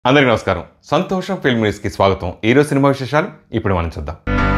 అందరికీ నమస్కారం సంతోషం ఫిల్మ్ న్యూస్కి స్వాగతం ఈరోజు సినిమా విశేషాలు ఇప్పుడు మనం చూద్దాం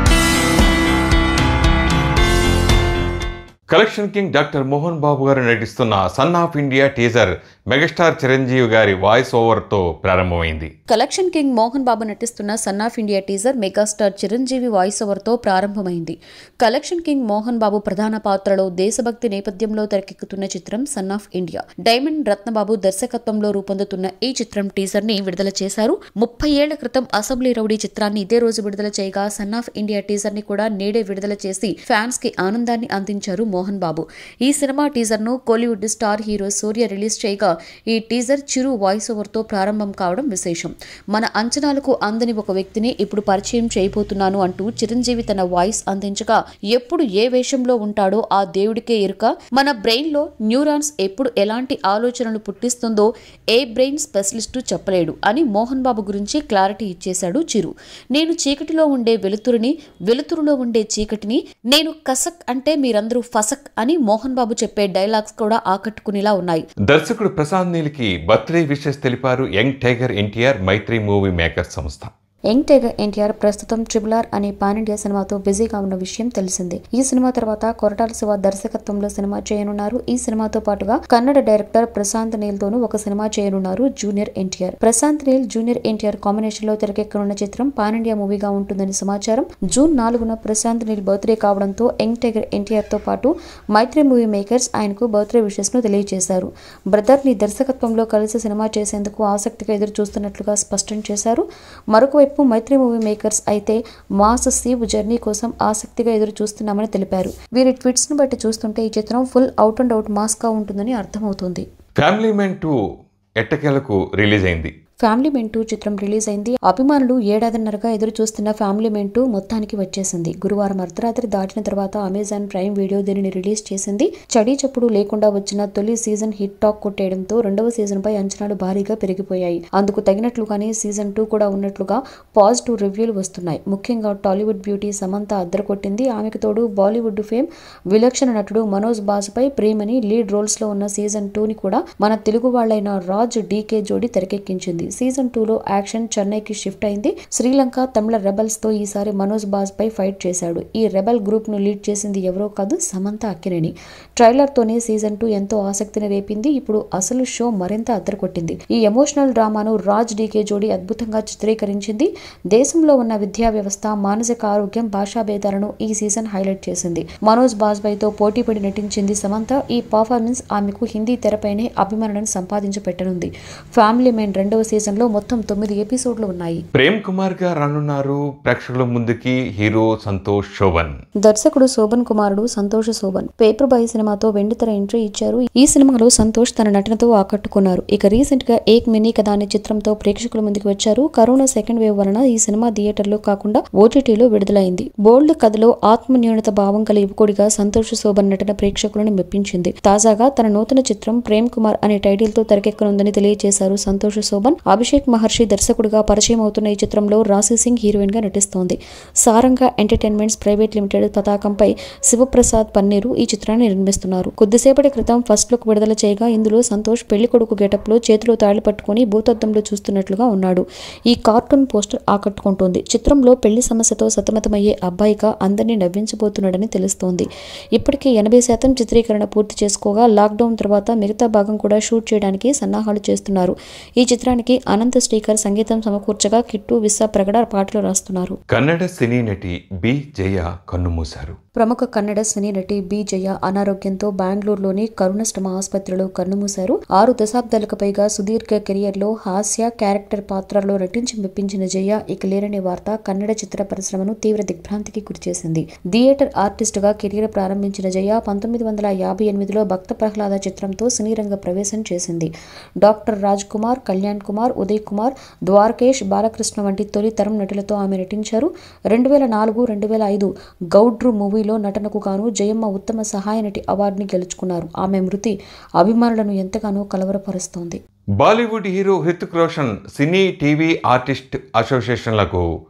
collection king doctor Mohan Babu garu నటిస్తున్న son of India teaser megastar Chiranjeevi గారి వాయిస్ ఓవర్తో ప్రారంభమైంది కలెక్షన్ కింగ్ మోహన్ బాబు నటిస్తున్న son of India teaser megastar Chiranjeevi voice ఓవర్తో ప్రారంభమైంది కలెక్షన్ కింగ్ మోహన్ బాబు ప్రధాన పాత్రలో దేశభక్తి నేపథ్యంలో తెరకెక్కుతున్న చిత్రం son of India diamond Ratnababu దర్శకత్వంలో రూపొందుతున్న ఈ చిత్రం టీజర్ ని విడుదల చేశారు ముప్పై ఏళ్ల క్రితం అసెంబ్లీ రౌడీ చిత్రాన్ని ఇదే రోజు విడుదల చేయగా సన్ ఆఫ్ ఇండియా టీజర్ ని కూడా నేడే విడుదల చేసి ఫ్యాన్స్ కి ఆనందాన్ని అందించారు మోహన్ బాబు ఈ సినిమా టీజర్ ను Kollywood star hero Suriya release చేయగా ఈ టీజర్ చిరు వాయిస్ ఓవర్ తో ప్రారంభం కావడం విశేషం మన అంచనాలకు అందని ఒక వ్యక్తిని ఇప్పుడు పరిచయం చేయబోతున్నాను అంటూ చిరంజీవి తన వాయిస్ అందించగా ఎప్పుడు ఏ వేషంలో ఉంటాడో ఆ దేవుడికే ఎరుక మన బ్రెయిన్ లో న్యూరాన్స్ ఎప్పుడు ఎలాంటి ఆలోచనలు పుట్టిస్తుందో ఏ బ్రెయిన్ స్పెషలిస్టు చెప్పలేడు అని మోహన్ బాబు గురించి క్లారిటీ ఇచ్చేశాడు చిరు నేను చీకటిలో ఉండే వెలుతురుని వెలుతురులో ఉండే చీకటిని నేను కసక్ అంటే మీరందరూ ఫసక్ అని మోహన్ బాబు చెప్పే డైలాగ్స్ కూడా ఆకట్టుకునేలా ఉన్నాయి దర్శకుడు ప్రశాంత్ నీల్కి బర్త్డే విషెస్ తెలిపారు young tiger NTR Mythri movie makers సంస్థ యంగ్ టైగర్ ఎన్టీఆర్ ప్రస్తుతం ట్రిబుల్ ఆర్ అనే పాన్ ఇండియా సినిమాతో బిజీగా ఉన్న విషయం తెలిసిందే ఈ సినిమా తర్వాత కొరటాల శివ దర్శకత్వంలో సినిమా చేయనున్నారు ఈ సినిమాతో పాటుగా కన్నడ డైరెక్టర్ ప్రశాంత్ నీల్ తోనూ ఒక సినిమా చేయనున్నారు junior NTR Prashanth Neel junior NTR combination లో తెరకెక్కనున్న చిత్రం పాన్ ఇండియా మూవీగా ఉంటుందని సమాచారం జూన్ నాలుగున ప్రశాంత్ నీల్ బర్త్డే కావడంతో యంగ్ టైగర్ ఎన్టీఆర్ తో పాటు మైత్రి మూవీ మేకర్స్ ఆయనకు బర్త్డే విషెస్ ను తెలియజేశారు బ్రదర్ ని దర్శకత్వంలో కలిసి సినిమా చేసేందుకు ఆసక్తిగా ఎదురు చూస్తున్నట్లుగా స్పష్టం చేశారు మరొక వైపు మైత్రి మూవీ మేకర్స్ అయితే మాస్ సీవ్ జర్నీ కోసం ఆసక్తిగా ఎదురు చూస్తున్నామని తెలిపారు వీరి ట్వీట్స్ ను బట్టి చూస్తుంటే ఈ చిత్రం full out and out mass గా ఉంటుందని అర్థమవుతుంది ఫ్యామిలీ మెన్ టూ ఎట్టకేలకు రిలీజ్ అయింది ఫ్యామిలీ మెన్ టూ చిత్రం రిలీజ్ అయింది అభిమానులు ఏడాదిన్నరగా ఎదురు చూస్తున్న ఫ్యామిలీ మెన్ టూ మొత్తానికి వచ్చేసింది గురువారం అర్ధరాత్రి దాటిన తర్వాత అమెజాన్ ప్రైమ్ వీడియో దీనిని రిలీజ్ చేసింది చడీ చప్పుడు లేకుండా వచ్చిన తొలి సీజన్ హిట్ టాక్ కొట్టేయడంతో రెండవ సీజన్ పై అంచనాలు భారీగా పెరిగిపోయాయి అందుకు తగినట్లుగానే సీజన్ టూ కూడా ఉన్నట్లుగా పాజిటివ్ రివ్యూలు వస్తున్నాయి ముఖ్యంగా టాలీవుడ్ బ్యూటీ సమంత అద్దరకొట్టింది ఆమెకు తోడు బాలీవుడ్ ఫేమ్ విలక్షణ నటుడు మనోజ్ బాజ్ పై ప్రేమని లీడ్ రోల్స్ లో ఉన్న సీజన్ టూ ని కూడా మన తెలుగు వాళ్ళైన రాజ్ డీకే జోడి తెరకెక్కించింది సీజన్ టూ లో యాక్షన్ చెన్నైకి షిఫ్ట్ అయింది శ్రీలంక తమిళ రెబల్స్ తో ఈసారి మనోజ్ బాజ్ పై ఫైట్ చేశాడు ఈ రెబల్ గ్రూప్ ను లీడ్ చేసింది ఎవరో కాదు సమంత అక్కినేని ట్రైలర్ తోనే సీజన్ టూ ఎంతో ఆసక్తిని రేపింది ఇప్పుడు అసలు షో మరింత అద్దరకొట్టింది ఈ ఎమోషనల్ డ్రామాను రాజ్ డీకే జోడి అద్భుతంగా చిత్రీకరించింది దేశంలో ఉన్న విద్యా వ్యవస్థ మానసిక ఆరోగ్యం భాషా భేదాలను ఈ సీజన్ హైలైట్ చేసింది మనోజ్ బాజ్పై తో పోటీపడి నటించింది సమంత ఈ పర్ఫార్మెన్స్ ఆమెకు హిందీ తెరపైనే అభిమానులను సంపాదించి పెట్టనుంది ఫ్యామిలీ మెన్ రెండవ సీజన్ లో మొత్తం తొమ్మిది ఎపిసోడ్లు ఉన్నాయి ప్రేమ్ కుమార్ గా రానున్నారు ప్రేక్షకుల ముందుకి హీరో సంతోష్ శోభన్ దర్శకుడు శోభన్ కుమారుడు సంతోష్ శోభన్ పేపర్ బాయ్ సినిమాతో వెండితెర ఎంట్రీ ఇచ్చారు ఈ సినిమాలో సంతోష్ తన నటనతో ఆకట్టుకున్నారు ఇక రీసెంట్ గా ఏక్ మినీ కథ అనే చిత్రంతో ప్రేక్షకుల ముందుకు వచ్చారు కరోనా సెకండ్ వేవ్ వలన ఈ సినిమా థియేటర్లో కాకుండా ఓటీటీలో విడుదలైంది బోల్డ్ కథలో ఆత్మన్యూనత భావం గల యువకుడిగా సంతోష్ శోభన్ నటన ప్రేక్షకులను మెప్పించింది తాజాగా తన నూతన చిత్రం ప్రేమ్ కుమార్ అనే టైటిల్ తో తెరకెక్కనుందని తెలియజేశారు సంతోష్ శోభన్ అభిషేక్ మహర్షి దర్శకుడిగా పరిచయం అవుతున్న ఈ చిత్రంలో రాశి సింగ్ హీరోయిన్ గా నటిస్తోంది సారంగా ఎంటర్టైన్మెంట్స్ ప్రైవేట్ లిమిటెడ్ పతాకంపై శివప్రసాద్ పన్నీరు ఈ చిత్రాన్ని నిర్మిస్తున్నారు కొద్దిసేపటి క్రితం ఫస్ట్ లుక్ విడుదల చేయగా ఇందులో సంతోష్ పెళ్లి కొడుకు గెటప్ లో చేతిలో తాళి పట్టుకుని భూతద్దంలో చూస్తున్నట్లుగా ఉన్నాడు ఈ కార్టూన్ పోస్టర్ ఆకట్టుకుంటోంది చిత్రంలో పెళ్లి సమస్యతో సతమతమయ్యే అబ్బాయిగా అందరినీ నవ్వించబోతున్నాడని తెలుస్తోంది ఇప్పటికే ఎనభై శాతం చిత్రీకరణ పూర్తి చేసుకోగా లాక్డౌన్ తర్వాత మిగతా భాగం కూడా షూట్ చేయడానికి సన్నాహాలు చేస్తున్నారు ఈ చిత్రానికి అనంత శ్రీకర్ సంగీతం సమకూర్చగా కిట్టు విస్సా ప్రగడ పాటలు రాస్తున్నారు కన్నడ సినీ నటి బి జయ కన్నుమూశారు ప్రముఖ కన్నడ సినీ నటి బి జయ అనారోగ్యంతో బెంగళూరులోని కరుణశ్రమ ఆసుపత్రిలో కన్నుమూశారు ఆరు దశాబ్దాలకు పైగా సుదీర్ఘ కెరియర్ లో హాస్య క్యారెక్టర్ పాత్రలో నటించి మెప్పించిన జయ ఇక లేరనే వార్త కన్నడ చిత్ర పరిశ్రమను తీవ్ర దిగ్భ్రాంతికి గురిచేసింది థియేటర్ ఆర్టిస్ట్ గా కెరీర్ ప్రారంభించిన జయ పంతొమ్మిది వందల యాభై ఎనిమిదిలో భక్త ప్రహ్లాద చిత్రంతో సినీ రంగ ప్రవేశం చేసింది డాక్టర్ రాజ్ కుమార్ కళ్యాణ్ కుమార్ ఉదయ్ కుమార్ ద్వారకేష్ బాలకృష్ణ వంటి తొలి తరం నటులతో ఆమె నటించారు రెండు వేల నాలుగు రెండు వేల ఐదు గౌడ్రు మూవీలో నటనకు గాను జయమ్మ ఉత్తమ సహాయ నటి అవార్డుని గెలుచుకున్నారు ఆమె మృతి అభిమానులను ఎంతగానో కలవరపరుస్తోంది Bollywood hero Hrithik Roshan cine TV artist అసోసియేషన్లకు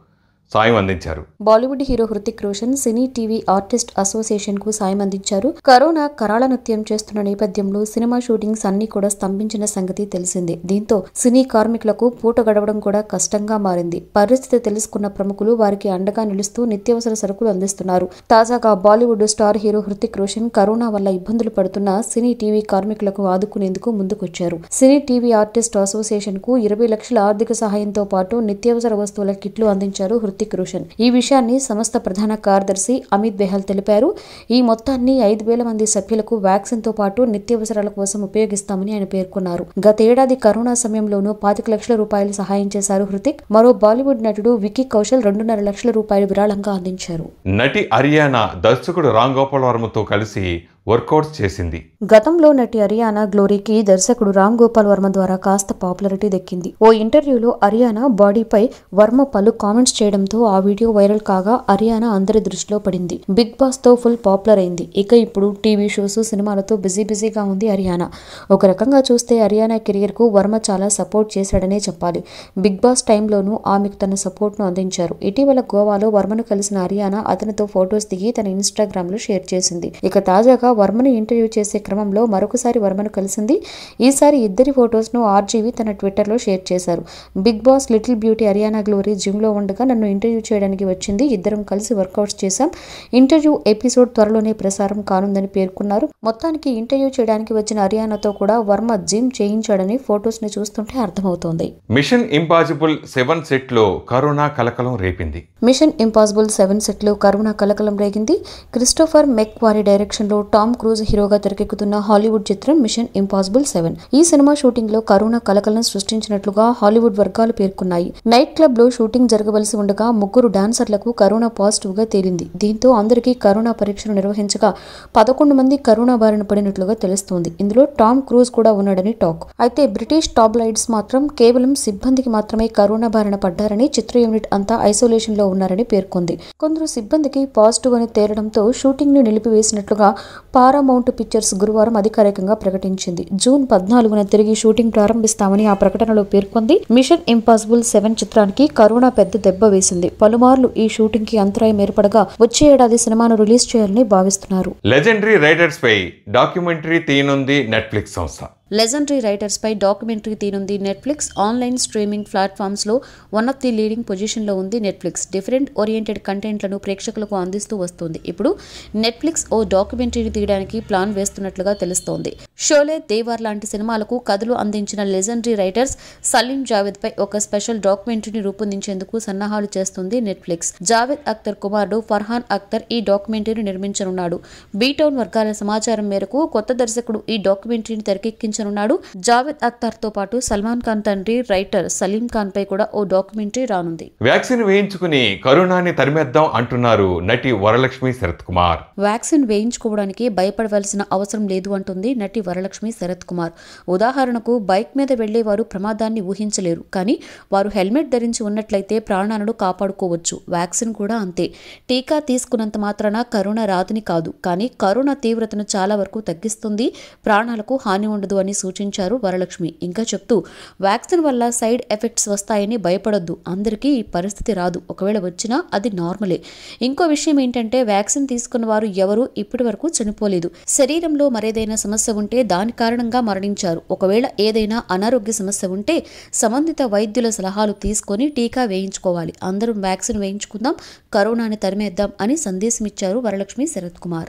సాయం అందించారు Bollywood hero Hrithik Roshan cine TV artist association కు సాయం అందించారు కరోనా కరాళ నృత్యం చేస్తున్న నేపథ్యంలో సినిమా షూటింగ్స్ అన్ని కూడా స్తంభించిన సంగతి తెలిసిందే దీంతో సినీ కార్మికులకు పూట గడవడం కూడా కష్టంగా మారింది పరిస్థితి తెలుసుకున్న ప్రముఖులు వారికి అండగా నిలుస్తూ నిత్యావసర సరుకులు అందిస్తున్నారు తాజాగా Bollywood star hero Hrithik Roshan corona వల్ల ఇబ్బందులు పడుతున్న సినీ టీవీ కార్మికులకు ఆదుకునేందుకు ముందుకొచ్చారు సినీ టీవీ ఆర్టిస్ట్ అసోసియేషన్ కు ఇరవై లక్షల ఆర్థిక సహాయంతో పాటు నిత్యావసర వస్తువుల కిట్లు అందించారు హృతిక్ రోషన్ ఈ విషయాన్ని సంస్థ ప్రధాన కార్యదర్శి అమిత్ బెహల్ తెలిపారు ఈ మొత్తాన్ని ఐదు వేల మంది సభ్యులకు వ్యాక్సిన్ తో పాటు నిత్యావసరాల కోసం ఉపయోగిస్తామని ఆయన పేర్కొన్నారు గత ఏడాది కరోనా సమయంలోనూ పాతిక లక్షల రూపాయలు సహాయం చేశారు హృతిక్ మరో బాలీవుడ్ నటుడు వికీ కౌశల్ రెండున్నర లక్షల రూపాయలు విరాళంగా అందించారు నటి అరియానా దర్శకుడు రామ్ గోపాల్ వర్మతో కలిసి వర్కౌట్స్ చేసింది గతంలో నటి అరియానా గ్లోరీకి దర్శకుడు రామ్ గోపాల్ వర్మ ద్వారా కాస్త పాపులారిటీ దక్కింది ఓ ఇంటర్వ్యూలో అరియానా బాడీపై వర్మ పలు కామెంట్స్ చేయడంతో ఆ వీడియో వైరల్ కాగా అరియానా అందరి దృష్టిలో పడింది బిగ్ బాస్ తో ఫుల్ పాపులర్ అయింది ఇక ఇప్పుడు టీవీ షోస్ సినిమాలతో బిజీ బిజీగా ఉంది అరియానా ఒక రకంగా చూస్తే అరియానా కెరియర్ కు వర్మ చాలా సపోర్ట్ చేశాడనే చెప్పాలి బిగ్ బాస్ టైంలోనూ ఆమెకు తన సపోర్ట్ ను అందించారు ఇటీవల గోవాలో వర్మను కలిసిన అరియానా అతనితో ఫొటోస్ దిగి తన ఇన్స్టాగ్రామ్ లో షేర్ చేసింది ఇక తాజాగా వర్మను ఇంటర్వ్యూ చేసే క్రమంలో మరొకసారి వర్మను కలిసింది ఈసారి ఇద్దరి ఫొటోస్ ను ఆర్జీవి తన ట్విట్టర్ లో షేర్ చేశారు Bigg Boss little beauty Ariyana Glory gym లో ఉండగా నన్ను ఇంటర్వ్యూ చేయడానికి వచ్చింది ఇద్దరం కలిసి వర్కౌట్స్ చేశాం ఇంటర్వ్యూ ఎపిసోడ్ త్వరలోనే ప్రసారం కానుందని పేర్కొన్నారు మొత్తానికి ఇంటర్వ్యూ చేయడానికి వచ్చిన అరియానాతో కూడా వర్మ జిమ్ చేయించాడని ఫొటోస్ ని చూస్తుంటే అర్థమవుతోంది మిషన్ ఇంపాసిబుల్ సెవెన్ సెట్లో కరోనా కలకలం రేపింది మిషన్ ఇంపాసిబుల్ సెవెన్ సెట్లో కరోనా కలకలం రేగింది క్రిస్టోఫర్ మెక్ వారి డైరెక్షన్ లో టామ్ క్రూజ్ హీరోగా తెరకెక్కుతున్న హాలీవుడ్ చిత్రం మిషన్ ఇంపాసిబుల్ సెవెన్ ఈ సినిమా షూటింగ్ లో కరోనా కలకలం సృష్టించినట్లుగా హాలీవుడ్ వర్గాలు పేర్కొన్నాయి నైట్ క్లబ్ లో షూటింగ్ జరగవలసి ఉండగా ముగ్గురు డాన్సర్లకు కరోనా పాజిటివ్ గా తేలింది దీంతో అందరికీ కరోనా పరీక్షలు నిర్వహించగా పదకొండు మంది కరోనా బారిన పడినట్లుగా తెలుస్తోంది ఇందులో టామ్ క్రూజ్ కూడా ఉన్నాడని టాక్ అయితే బ్రిటిష్ టాబ్లైడ్స్ మాత్రం కేవలం సిబ్బందికి మాత్రమే కరోనా బారిన పడ్డారని చిత్ర యూనిట్ అంతా ఐసోలేషన్ లో ఉన్నారని పేర్కొంది కొందరు సిబ్బందికి పాజిటివ్ అని తేలడంతో షూటింగ్ ని నిలిపివేసినట్లుగా పారామౌంట్ పిక్చర్స్ గురువారం అధికారికంగా ప్రకటించింది జూన్ పద్నాలుగున తిరిగి షూటింగ్ ప్రారంభిస్తామని ఆ ప్రకటనలో పేర్కొంది మిషన్ ఇంపాసిబుల్ సెవెన్ చిత్రానికి కరోనా పెద్ద దెబ్బ వేసింది పలుమార్లు ఈ షూటింగ్ కి అంతరాయం ఏర్పడగా వచ్చే ఏడాది సినిమాను రిలీజ్ చేయాలని భావిస్తున్నారు లెజెండరీ రైటర్స్ పై డాక్యుమెంటరీ తీయనుంది నెట్ఫ్లిక్స్ సంస్థ లెజెండరీ రైటర్స్ పై డాక్యుమెంటరీ తీనుంది నెట్ఫ్లిక్స్ ఆన్లైన్ స్ట్రీమింగ్ ప్లాట్ఫామ్స్ లో one of the leading position లో ఉంది నెట్ఫ్లిక్స్ డిఫరెంట్ ఓరియంటెడ్ కంటెంట్లను ప్రేక్షకులకు అందిస్తూ వస్తుంది ఇప్పుడు నెట్ఫ్లిక్స్ ఓ డాక్యుమెంటరీ తీయడానికి ప్లాన్ వేస్తున్నట్లుగా తెలుస్తోంది షోలే దేవార్ లాంటి సినిమాలకు కథలు అందించిన లెజెండరీ రైటర్స్ సలీం జావేద్ పై ఒక స్పెషల్ డాక్యుమెంటరీని రూపొందించేందుకు సన్నాహాలు చేస్తుంది నెట్ఫ్లిక్స్ జావేద్ అఖ్తర్ కుమారుడు ఫర్హాన్ అఖ్తర్ ఈ డాక్యుమెంటరీని నిర్మించనున్నాడు బీటౌన్ వర్గాల సమాచారం మేరకు కొత్త దర్శకుడు ఈ డాక్యుమెంటరీని తెరకెక్కించనున్నాడు జావేద్ అఖ్తర్ తో పాటు సల్మాన్ ఖాన్ తండ్రి రైటర్ సలీం ఖాన్ పై కూడా ఓ డాక్యుమెంటరీ రానుంది వ్యాక్సిన్ వేయించుకుని కరోనాని తరిమేద్దాం అంటున్నారు నటి వరలక్ష్మి శరత్ కుమార్ వ్యాక్సిన్ వేయించుకోవడానికి భయపడవలసిన అవసరం లేదు అంటుంది నటి వరలక్ష్మి శరత్ కుమార్ ఉదాహరణకు బైక్ మీద వెళ్లేవారు ప్రమాదాన్ని ఊహించలేరు కానీ వారు హెల్మెట్ ధరించి ఉన్నట్లయితే ప్రాణాలను కాపాడుకోవచ్చు వ్యాక్సిన్ కూడా అంతే టీకా తీసుకున్నంత మాత్రాన కరోనా రాదని కాదు కానీ కరోనా తీవ్రతను చాలా వరకు తగ్గిస్తుంది ప్రాణాలకు హాని ఉండదు అని సూచించారు వరలక్ష్మి ఇంకా చెప్తూ వ్యాక్సిన్ వల్ల సైడ్ ఎఫెక్ట్స్ వస్తాయని భయపడొద్దు అందరికీ ఈ పరిస్థితి రాదు ఒకవేళ వచ్చినా అది నార్మలే ఇంకో విషయం ఏంటంటే వ్యాక్సిన్ తీసుకున్న వారు ఎవరూ ఇప్పటి వరకు చనిపోలేదు శరీరంలో మరేదైనా సమస్య ఉంటే దాని కారణంగా మరణించారు ఒకవేళ ఏదైనా అనారోగ్య సమస్య ఉంటే సంబంధిత వైద్యుల సలహాలు తీసుకొని టీకా వేయించుకోవాలి అందరం వ్యాక్సిన్ వేయించుకుందాం కరోనాని తరిమేద్దాం అని సందేశమిచ్చారు Varalakshmi Sarath Kumar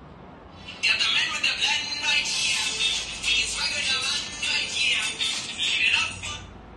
Got the man with the black and white, yeah. He's swagger the one right, yeah. Live it up.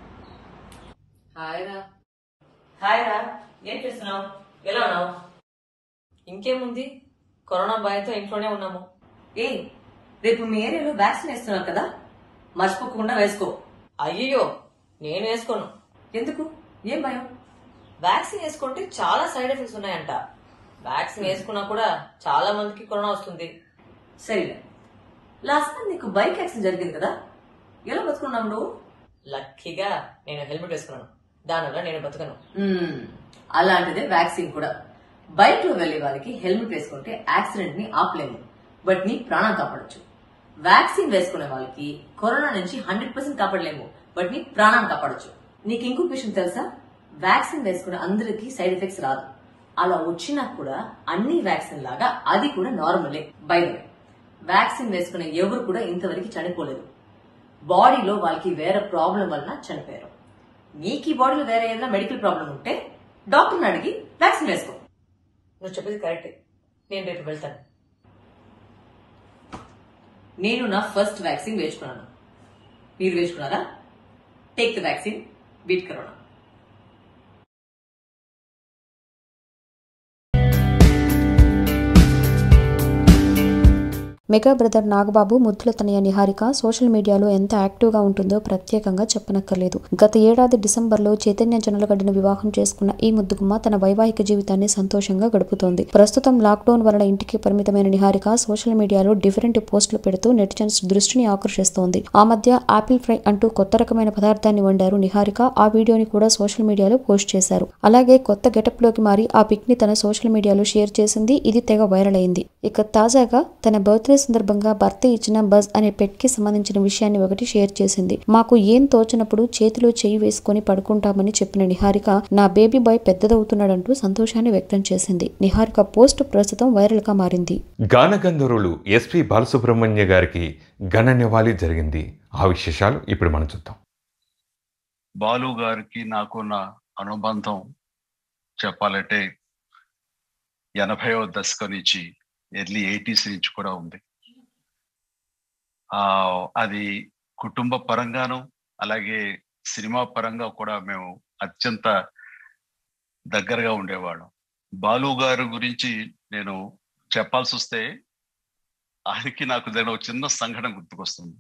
Hi రా హాయ్ రా ఏం చేస్తున్నావు ఎలా ఉన్నావు ఇంకేముంది కరోనా భయంతో ఇంట్లోనే ఉన్నాము ఏ రేపు మీ ఏరియాలో వ్యాక్సిన్ వేస్తున్నారు కదా మర్చిపోకుండా వేసుకో అయ్యో నేను వేసుకోను ఎందుకు ఏం భయం వ్యాక్సిన్ వేసుకుంటే చాలా సైడ్ ఎఫెక్ట్స్ ఉన్నాయంట వ్యాక్సిన్ వేసుకున్నా కూడా చాలా మందికి కరోనా వస్తుంది సరేలే లాస్ట్ టైం నీకు బైక్ యాక్సిడెంట్ జరిగింది కదా ఎలా బతుకున్నావు నువ్వు లక్కీగా నేను హెల్మెట్ వేసుకున్నాను దానివల్ల నేను బతకను అలాంటిదే వ్యాక్సిన్ కూడా బైక్ లో వెళ్లే వారికి హెల్మెట్ వేసుకుంటే యాక్సిడెంట్ ని ఆపలేము బట్ నీ ప్రాణం కాపాడొచ్చు వ్యాక్సిన్ వేసుకునే వాళ్ళకి కరోనా నుంచి హండ్రెడ్ పర్సెంట్ కాపాడలేము బట్ నీ ప్రాణం కాపాడొచ్చు నీకు ఇంకొక విషయం తెలుసా వ్యాక్సిన్ వేసుకున్న అందరికీ సైడ్ ఎఫెక్ట్స్ రాదు అలా వచ్చినా కూడా అన్ని వ్యాక్సిన్ లాగా అది కూడా నార్మలే బై ద వే వ్యాక్సిన్ వేసుకున్న ఎవరు కూడా ఇంతవరకు చనిపోలేదు బాడీలో వాళ్ళకి వేరే ప్రాబ్లం వలన చనిపోయారు నీకు ఈ బాడీలో వేరే ఏదైనా మెడికల్ ప్రాబ్లం ఉంటే డాక్టర్ని అడిగి వ్యాక్సిన్ వేసుకో నువ్వు చెప్పేది కరెక్టే నేను రేపు వెళ్తాను నేను నా ఫస్ట్ వ్యాక్సిన్ వేసుకున్నాను మీరు వేసుకున్నారా take the vaccine beat corona mega brother Nagababu ముద్దుల తనయ నిహారిక సోషల్ మీడియాలో ఎంత యాక్టివ్ గా ఉంటుందో ప్రత్యేకంగా చెప్పనక్కర్లేదు గత ఏడాది డిసెంబర్లో చైతన్య జనలగడ్డను వివాహం చేసుకున్న ఈ ముద్దుగుమ్మ తన వైవాహిక జీవితాన్ని సంతోషంగా గడుపుతోంది ప్రస్తుతం లాక్డౌన్ వలన ఇంటికి పరిమితమైన నిహారిక సోషల్ మీడియాలో డిఫరెంట్ పోస్టులు పెడుతూ నెటిజన్స్ దృష్టిని ఆకర్షిస్తోంది ఆ మధ్య ఆపిల్ ఫ్రై అంటూ కొత్త రకమైన పదార్థాన్ని వండారు నిహారిక ఆ వీడియోని కూడా సోషల్ మీడియాలో పోస్ట్ చేశారు అలాగే కొత్త గెటప్ లోకి మారి ఆ పిక్ ని తన సోషల్ మీడియాలో షేర్ చేసింది ఇది తెగ వైరల్ అయింది ఇక తాజాగా తన బర్త్డే సందర్భంగా భర్త ఇచ్చిన బజ్ అనే పెట్ కి సంబంధించిన విషయాన్ని ఒకటి షేర్ చేసింది మాకు ఏం తోచినప్పుడు చేతిలో చేయి వేసుకొని పడుకుంటామని చెప్పిన నిహారిక నా బేబీ బాయ్ పెద్దదవుతున్నాడంటూ సంతోషాన్ని వ్యక్తం చేసింది నిహారిక పోస్ట్ ప్రస్తుతం వైరల్ గా మారింది గానగంధర్వులు ఎస్పి బాలసుబ్రహ్మణ్య గారికి ఘన నివాళి జరిగింది ఆ విశేషాలు ఇప్పుడు మనం చూద్దాం బాలు గారికి నాకున్న అనుబంధం చెప్పాలంటే ఎనభైవ దశకం నుంచి ఎర్లీ ఎయిటీస్ నుంచి కూడా ఉంది ఆ అది కుటుంబ పరంగాను అలాగే సినిమా పరంగా కూడా మేము అత్యంత దగ్గరగా ఉండేవాళ్ళం బాలు గారి గురించి నేను చెప్పాల్సి వస్తే ఆయనకి నాకు జరిగిన ఒక చిన్న సంఘటన గుర్తుకొస్తుంది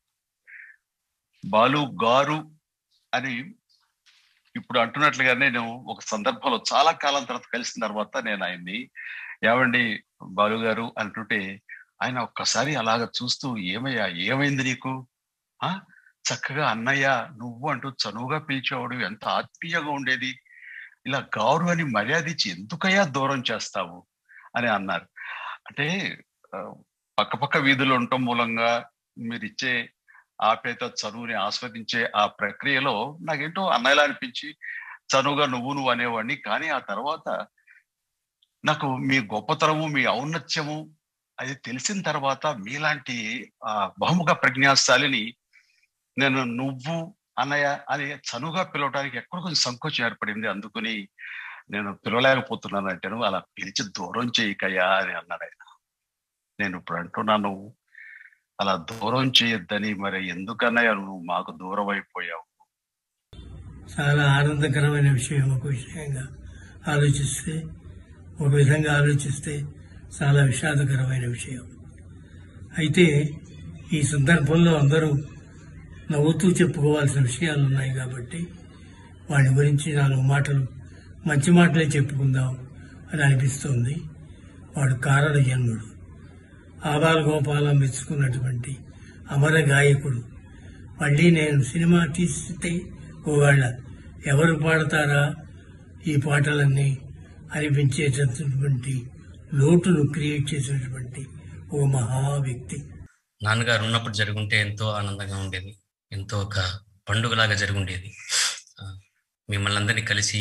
బాలు గారు అని ఇప్పుడు అంటున్నట్లుగానే నేను ఒక సందర్భంలో చాలా కాలం తర్వాత కలిసిన తర్వాత నేను ఆయన్ని ఏమండి బాలు గారు అంటుంటే ఆయన ఒక్కసారి అలాగ చూస్తూ ఏమయ్యా ఏమైంది నీకు ఆ చక్కగా అన్నయ్య నువ్వు అంటూ చనువుగా పిలిచేవాడు ఎంత ఆత్మీయంగా ఉండేది ఇలా గారు అని మర్యాద ఇచ్చి ఎందుకయ్యా దూరం చేస్తావు అని అన్నారు అంటే ఆ, పక్కపక్క వీధులు ఉండటం మూలంగా మీరు ఇచ్చే ఆప్యాయత చదువుని ఆస్వాదించే ఆ ప్రక్రియలో నాకేంటో అన్నయ్యలా అనిపించి చనువుగా నువ్వు నువ్వు అనేవాడిని కానీ ఆ తర్వాత నాకు మీ గొప్పతనము మీ ఔన్నత్యము అది తెలిసిన తర్వాత మీలాంటి ఆ బహుముఖ ప్రజ్ఞాశాలిని నేను నువ్వు అన్నయ్య అని చనువుగా పిలవడానికి ఎక్కడ కొంచెం సంకోచం ఏర్పడింది అందుకని నేను పిలవలేకపోతున్నాను అంటాను అలా పిలిచి దూరం చేయకయ్యా అని అన్నాడు ఆయన నేను ఇప్పుడు అంటున్నాను అలా దూరం చేయొద్దని మరి ఎందుకన్నయ్య నువ్వు మాకు దూరం అయిపోయావు చాలా ఆనందకరమైన విషయం ఒక విషయంగా ఆలోచిస్తే ఒక విధంగా ఆలోచిస్తే చాలా విషాదకరమైన విషయం అయితే ఈ సందర్భంలో అందరూ నవ్వుతూ చెప్పుకోవాల్సిన విషయాలు ఉన్నాయి కాబట్టి వాటి గురించి నాలుగు మాటలు మంచి మాటలే చెప్పుకుందాం అని అనిపిస్తోంది వాడు కారణ జన్ముడు ఆబాల గోపాలం మెచ్చుకున్నటువంటి అమర గాయకుడు మళ్ళీ నేను సినిమా తీస్తే ఒకవేళ ఎవరు పాడతారా ఈ పాటలన్నీ అనిపించేటటువంటి లోటును క్రియేట్ చేసినటువంటి ఒక మహా వ్యక్తి నాన్నగారు ఉన్నప్పుడు జరుగుంటే ఎంతో ఆనందంగా ఉండేది ఎంతో ఒక పండుగలాగా జరుగుండేది ఆ, మిమ్మల్ని అందరినీ కలిసి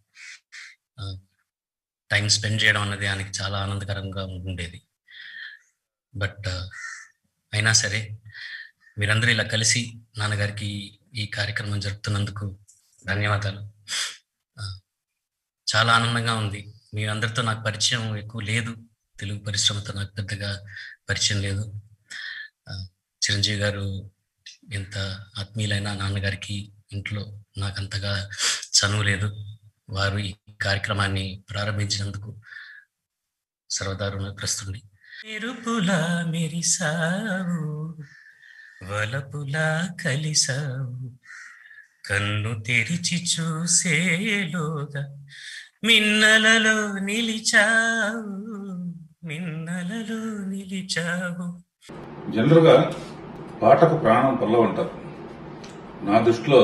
టైం స్పెండ్ చేయడం అన్నది ఆయనకి చాలా ఆనందకరంగా ఉండేది బట్ అయినా సరే మీరందరూ ఇలా కలిసి నాన్నగారికి ఈ కార్యక్రమం జరుపుతున్నందుకు ధన్యవాదాలు ఆ, చాలా ఆనందంగా ఉంది మీ అందరితో నాకు పరిచయం ఎక్కువ లేదు తెలుగు పరిశ్రమతో నాకు పెద్దగా పరిచయం లేదు ఆ, చిరంజీవి గారు ఎంత ఆత్మీయులైన నాన్నగారికి ఇంట్లో నాకు అంతగా చనువు లేదు వారు ఈ కార్యక్రమాన్ని ప్రారంభించినందుకు సర్వదా రుణగ్రస్తుడి ఎరుపులా మెరిసావు వలపులా కలిసావు కన్ను తెరిచి చూసేలోగా మిన్నలలో నిలిచావు మిన్నలలో నిలిచావు జనరల్గా పాటకు ప్రాణం పల్లవ అంటారు నా దృష్టిలో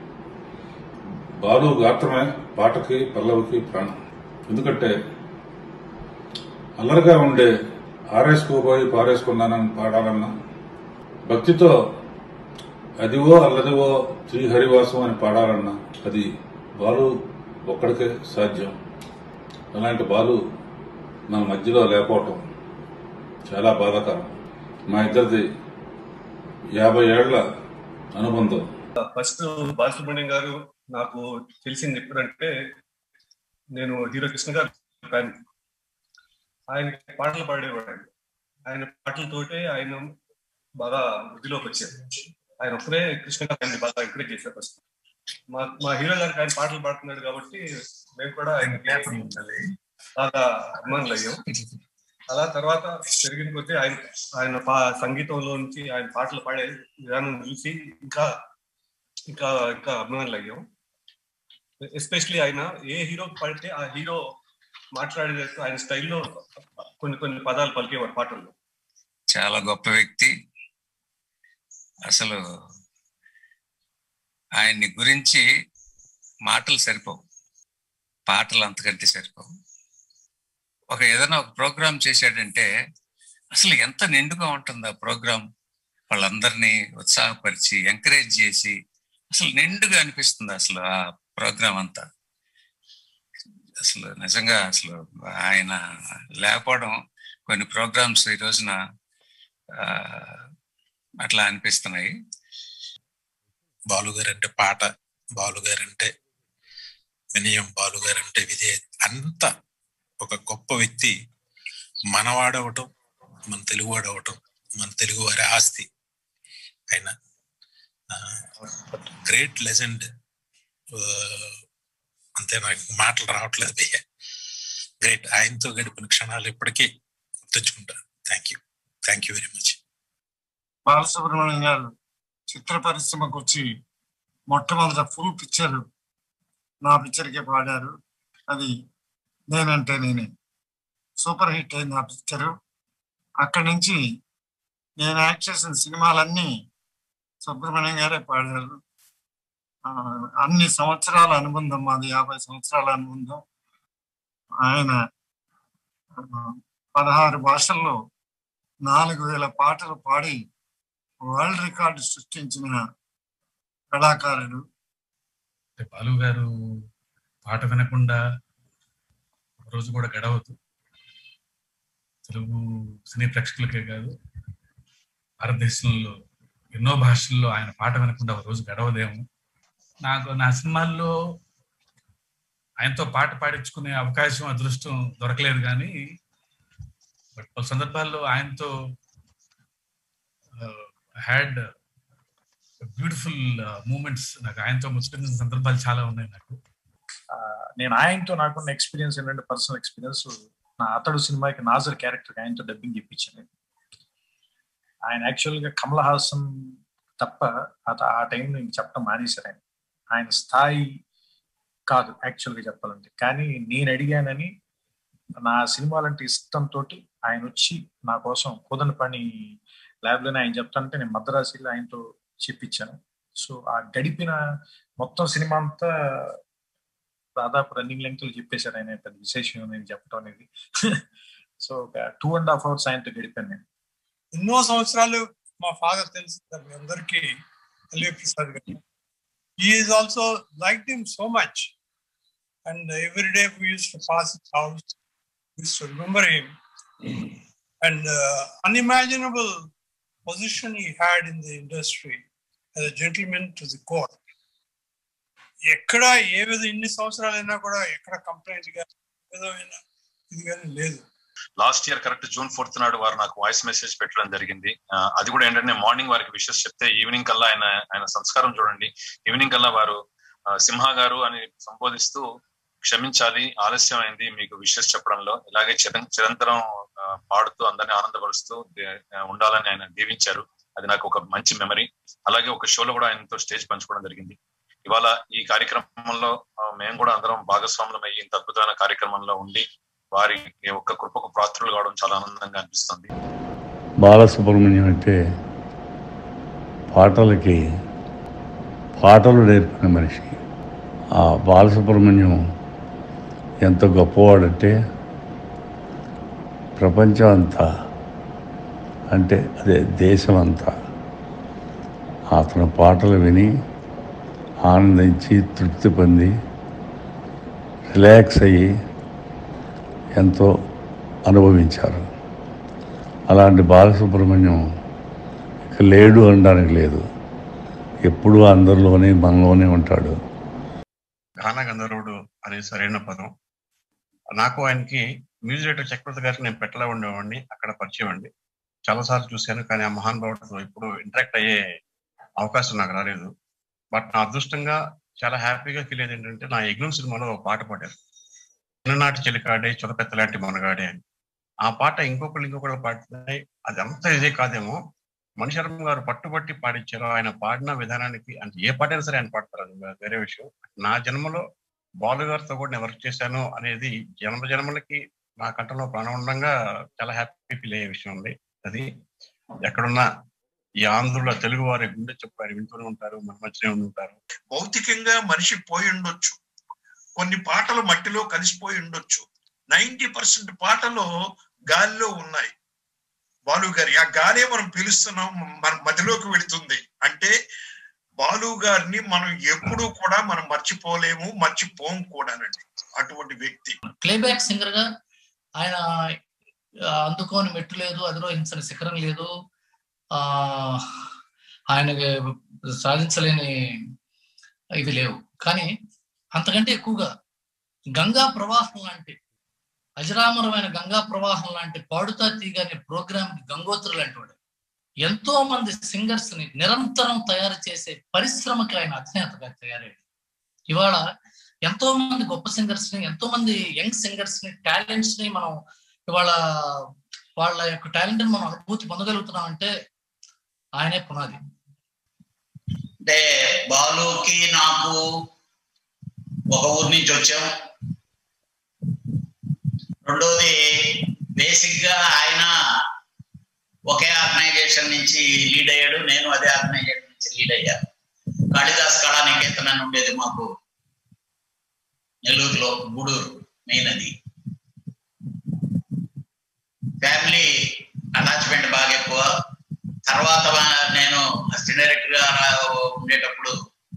బాలు గాత్రమే పాటకి పల్లవికి ప్రాణం ఎందుకంటే అల్లరిగా ఉండే ఆరేసుకోబోయి పారేసుకున్నానని పాడాలన్నా భక్తితో అదివో అల్లదివో శ్రీహరివాసం అని పాడాలన్నా అది బాలు ఒక్కడికే సాధ్యం అలాంటి బాలు మన మధ్యలో లేకపోవటం చాలా బాధాకరం మా ఇద్దరిది యాభై ఏళ్ల అనుబంధం ఫస్ట్ బాలసుబ్రహ్మణ్యం గారు నాకు తెలిసింది ఎప్పుడంటే నేను హీరో కృష్ణ గారు ఫ్యాన్ ఆయన పాటలు పాడేవాడు ఆయన. ఆయన పాటలతోటే ఆయన బాగా వృద్ధిలోకి వచ్చారు ఆయన ఒక్కరే కృష్ణ గారు ఆయన్ని బాగా ఎంకరేజ్ చేశారు ఫస్ట్ మా మా హీరో గారికి ఆయన పాటలు పాడుతున్నాడు కాబట్టి మేము కూడా ఆయన బాగా అభిమానులు అయ్యాం అలా తర్వాత పెరిగిన కొద్దీ ఆయన ఆయన పా సంగీతంలో నుంచి ఆయన పాటలు పాడే విధానం చూసి ఇంకా ఇంకా ఇంకా అభిమానులు అయ్యాం ఎస్పెషలీ ఆయన ఏ హీరో పాడితే ఆ హీరో మాట్లాడేటట్టు ఆయన స్టైల్లో కొన్ని కొన్ని పదాలు పలికేవారు పాటల్లో చాలా గొప్ప వ్యక్తి అసలు ఆయన్ని గురించి మాటలు సరిపోవు పాటలు అంతకంటే సరిపోవు ఒక ఏదైనా ఒక ప్రోగ్రామ్ చేశాడంటే అసలు ఎంత నిండుగా ఉంటుంది ఆ ప్రోగ్రామ్ వాళ్ళందరినీ ఉత్సాహపరిచి ఎంకరేజ్ చేసి అసలు నిండుగా అనిపిస్తుంది అసలు ఆ ప్రోగ్రామ్ అంతా అసలు నిజంగా అసలు ఆయన లేకపోవడం కొన్ని ప్రోగ్రామ్స్ ఈ రోజున ఆ, అట్లా అనిపిస్తున్నాయి బాలుగారు అంటే పాట బాలుగారు అంటే వినయం బాలుగారు అంటే విజయ అంత ఒక గొప్ప వ్యక్తి మనవాడవటం మన తెలుగువాడు అవటం మన తెలుగు వారి ఆస్తి ఆయన గ్రేట్ లెజెండ్ అంతే నాకు మాటలు రావట్లేదు భయ్య గ్రేట్ ఆయనతో గడిపిన క్షణాలు ఇప్పటికీ గుర్తుంచుకుంటా thank you thank you very much Balasubrahmanyam garu చిత్ర పరిశ్రమకు వచ్చి మొట్టమొదట ఫుల్ పిక్చర్ నా పిక్చర్కే పాడారు అది నేనంటే నేనే సూపర్ హిట్ అయింది ఆ పిక్చర్ అక్కడి నుంచి నేను యాక్ట్ చేసిన సినిమాలన్నీ సుబ్రహ్మణ్యం గారే పాడారు ఆ, అన్ని సంవత్సరాల అనుబంధం మాది యాభై సంవత్సరాల అనుబంధం ఆయన ఆ, పదహారు భాషల్లో నాలుగు వేల పాటలు పాడి వరల్డ్ రికార్డు సృష్టించిన కళాకారుడు అంటే బాలు గారు పాట వినకుండా ఒక రోజు కూడా గడవదు తెలుగు సినీ ప్రేక్షకులకే కాదు భారతదేశంలో ఎన్నో భాషల్లో ఆయన పాట వినకుండా ఒక రోజు గడవదేమో నాకు నా సినిమాల్లో ఆయనతో పాట పాడించుకునే అవకాశం అదృష్టం దొరకలేదు కానీ బట్ పలు సందర్భాల్లో ఆయనతో హ్యాడ్ బ్యూటిఫుల్ మూమెంట్స్ నాకు ఆయనతో ముచ్చటించిన సందర్భాలు చాలా ఉన్నాయి నాకు ఆ, నేను ఆయనతో నాకున్న ఎక్స్పీరియన్స్ ఏంటంటే పర్సనల్ ఎక్స్పీరియన్స్ నా అతడు సినిమాకి నాజర్ క్యారెక్టర్ ఆయనతో డబ్బింగ్ ఇప్పించాను నేను. ఆయన యాక్చువల్ గా కమల్ హాసన్ తప్ప అత ఆ టైంలో ఇంక చెప్పడం మానేశారు ఆయన ఆయన స్థాయి కాదు యాక్చువల్ గా చెప్పాలంటే కానీ నేను అడిగానని నా సినిమాలంటే ఇష్టంతో ఆయన వచ్చి నా కోసం కోదన పని ల్యాబ్ లోనే ఆయన చెప్తానంటే నేను మద్రాసులో ఆయనతో చెప్పించాను సో ఆ గడిపిన మొత్తం సినిమా అంతా దాదాపు రన్నింగ్ లెంగ్త్ చెప్పేశారు ఆయన పెద్ద విశేషం నేను చెప్పడం అనేది సో ఒక టూ అండ్ హాఫ్ అవర్స్ ఆయనతో గడిపాను నేను ఎన్నో సంవత్సరాలు మా ఫాదర్ తెలుసు మీ అందరికీ LV Prasad garu is also like him so much and every day we use to pass it house use to remember him and unimaginable position he had in the industry as a gentlemen to the core ఎక్కడ ఏ విధ ఇన్ని సంవత్సరాలైనా కూడా ఎక్కడ complaint కానీ ఏ విధమైన ఇది కానీ లేదు last year correct June fourth నాడు వారు నాకు వాయిస్ మెసేజ్ పెట్టడం జరిగింది ఆ, అది కూడా ఏంటంటే మార్నింగ్ వారికి విషెస్ చెప్తే ఈవినింగ్ కల్లా ఆయన ఆయన సంస్కారం చూడండి ఈవినింగ్ కల్లా వారు ఆ, సింహ గారు అని సంబోధిస్తూ క్షమించాలి ఆలస్యం అయింది మీకు విషెస్ చెప్పడంలో ఇలాగే చిరం- చిరంతరం ఆ, పాడుతూ అందరిని ఆనందపరుస్తూ దే- ఆ, ఉండాలని ఆయన దీవించారు అది నాకు ఒక మంచి మెమరీ అలాగే ఒక షోలో కూడా ఆయనతో స్టేజ్ పంచుకోవడం జరిగింది ఇవాళ ఈ కార్యక్రమంలో ఆ, మేము కూడా అందరం భాగస్వాములం అయ్యి ఇంత అద్భుతమైన కార్యక్రమంలో ఉండి వారి యొక్క కృపకు పాత్రలు కావడం చాలా ఆనందంగా అనిపిస్తుంది బాలసుబ్రహ్మణ్యం అంటే పాటలకి పాటలు నేర్పిన మనిషి ఆ బాలసుబ్రహ్మణ్యం ఎంత గొప్పవాడంటే ప్రపంచం అంతా అంటే అదే దేశం అంతా అతని పాటలు విని ఆనందించి తృప్తి పొంది రిలాక్స్ అయ్యి ఎంతో అనుభవించారు అలాంటి బాలసుబ్రహ్మణ్యం ఇక లేడు అనడానికి లేదు ఎప్పుడూ అందరిలోనే మనలోనే ఉంటాడు గాన గంధర్వుడు అనే సరైన పదం నాకు ఆయనకి మ్యూజిక్ డైరెక్టర్ చక్రవర్తి గారికి నేను పెట్టలా ఉండేవాడిని అక్కడ పరిచయం అండి చాలాసార్లు చూశాను కానీ ఆ మహానుభావుడితో ఇప్పుడు ఇంటరాక్ట్ అయ్యే అవకాశం నాకు రాలేదు బట్ నా అదృష్టంగా చాలా హ్యాపీగా ఫీల్ అయ్యేది ఏంటంటే నా యజ్ఞం సినిమాలో ఒక పాట పాడారు చిన్ననాటి చెలికాడే చులపెత్త లాంటి మనగాడే అని ఆ పాట ఇంకొకళ్ళు ఇంకొకళ్ళు పాడుతున్నాయి అది అంత ఇదే కాదేమో మణిశర్మ గారు పట్టుబట్టి పాడించారు ఆయన పాడిన విధానానికి అంటే ఏ పాట అయినా సరే ఆయన పాడతారు అది వేరే విషయం నా జన్మలో బాలు గారితో కూడా నేను వర్క్ చేశాను అనేది జన్మ జన్మలకి నా కంటలో ప్రాణం ఉండగా చాలా హ్యాపీ ఫీల్ అయ్యే విషయం ఉంది అది ఎక్కడున్నా ఈ ఆంధ్రుల తెలుగు వారి గుండె చెప్పారు వింటూనే ఉంటారు మన మధ్యనే ఉండి ఉంటారు భౌతికంగా మనిషి పోయి ఉండొచ్చు కొన్ని పాటలు మట్టిలో కలిసిపోయి ఉండొచ్చు నైంటీ పర్సెంట్ పాటలు గాలిలో ఉన్నాయి బాలు గారి ఆ గాలే మనం పీలుస్తున్నాం మన మధ్యలోకి వెళుతుంది అంటే బాలు గారిని మనం ఎప్పుడూ కూడా మనం మర్చిపోలేము మర్చిపోం కూడానండి అటువంటి వ్యక్తి ప్లేబ్యాక్ సింగర్ గా ఆయన ఆ, అందుకోని మెట్టు లేదు అధిరోహించని శిఖరం లేదు ఆ ఆయనకి సాధించలేని ఇవి లేవు కానీ అంతకంటే ఎక్కువగా గంగా ప్రవాహం లాంటి అజరామరమైన గంగా ప్రవాహం లాంటి పాడుతా తీగ అనే ప్రోగ్రామ్ గంగోత్రి లాంటి వాడు ఎంతో మంది సింగర్స్ ని నిరంతరం తయారు చేసే పరిశ్రమకి ఆయన అధినేతగా తయారయ్యాడు ఇవాళ ఎంతో మంది గొప్ప సింగర్స్ ని ఎంతో మంది యంగ్ సింగర్స్ ని టాలెంట్స్ ని మనం ఇవాళ వాళ్ళ యొక్క టాలెంట్ ని మనం అనుభూతి పొందగలుగుతున్నాం అంటే ఆయనే పునాది అంటే బాలుకి నాకు ఒక ఊరు నుంచి వచ్చాం రెండోది బేసిక్ గా ఆయన ఒకే ఆర్గనైజేషన్ నుంచి లీడ్ అయ్యాడు నేను అదే ఆర్గనైజేషన్ నుంచి లీడ్ అయ్యాను కాళిదాస్ కళా నికేతన్ అని ఉండేది మాకు నెల్లూరులో గూడూరు మెయిన్ అది ఫ్యామిలీ అటాచ్మెంట్ బాగా ఎక్కువ తర్వాత మా- నేను అసిస్టెంట్ డైరెక్టర్ గా రా- ఉండేటప్పుడు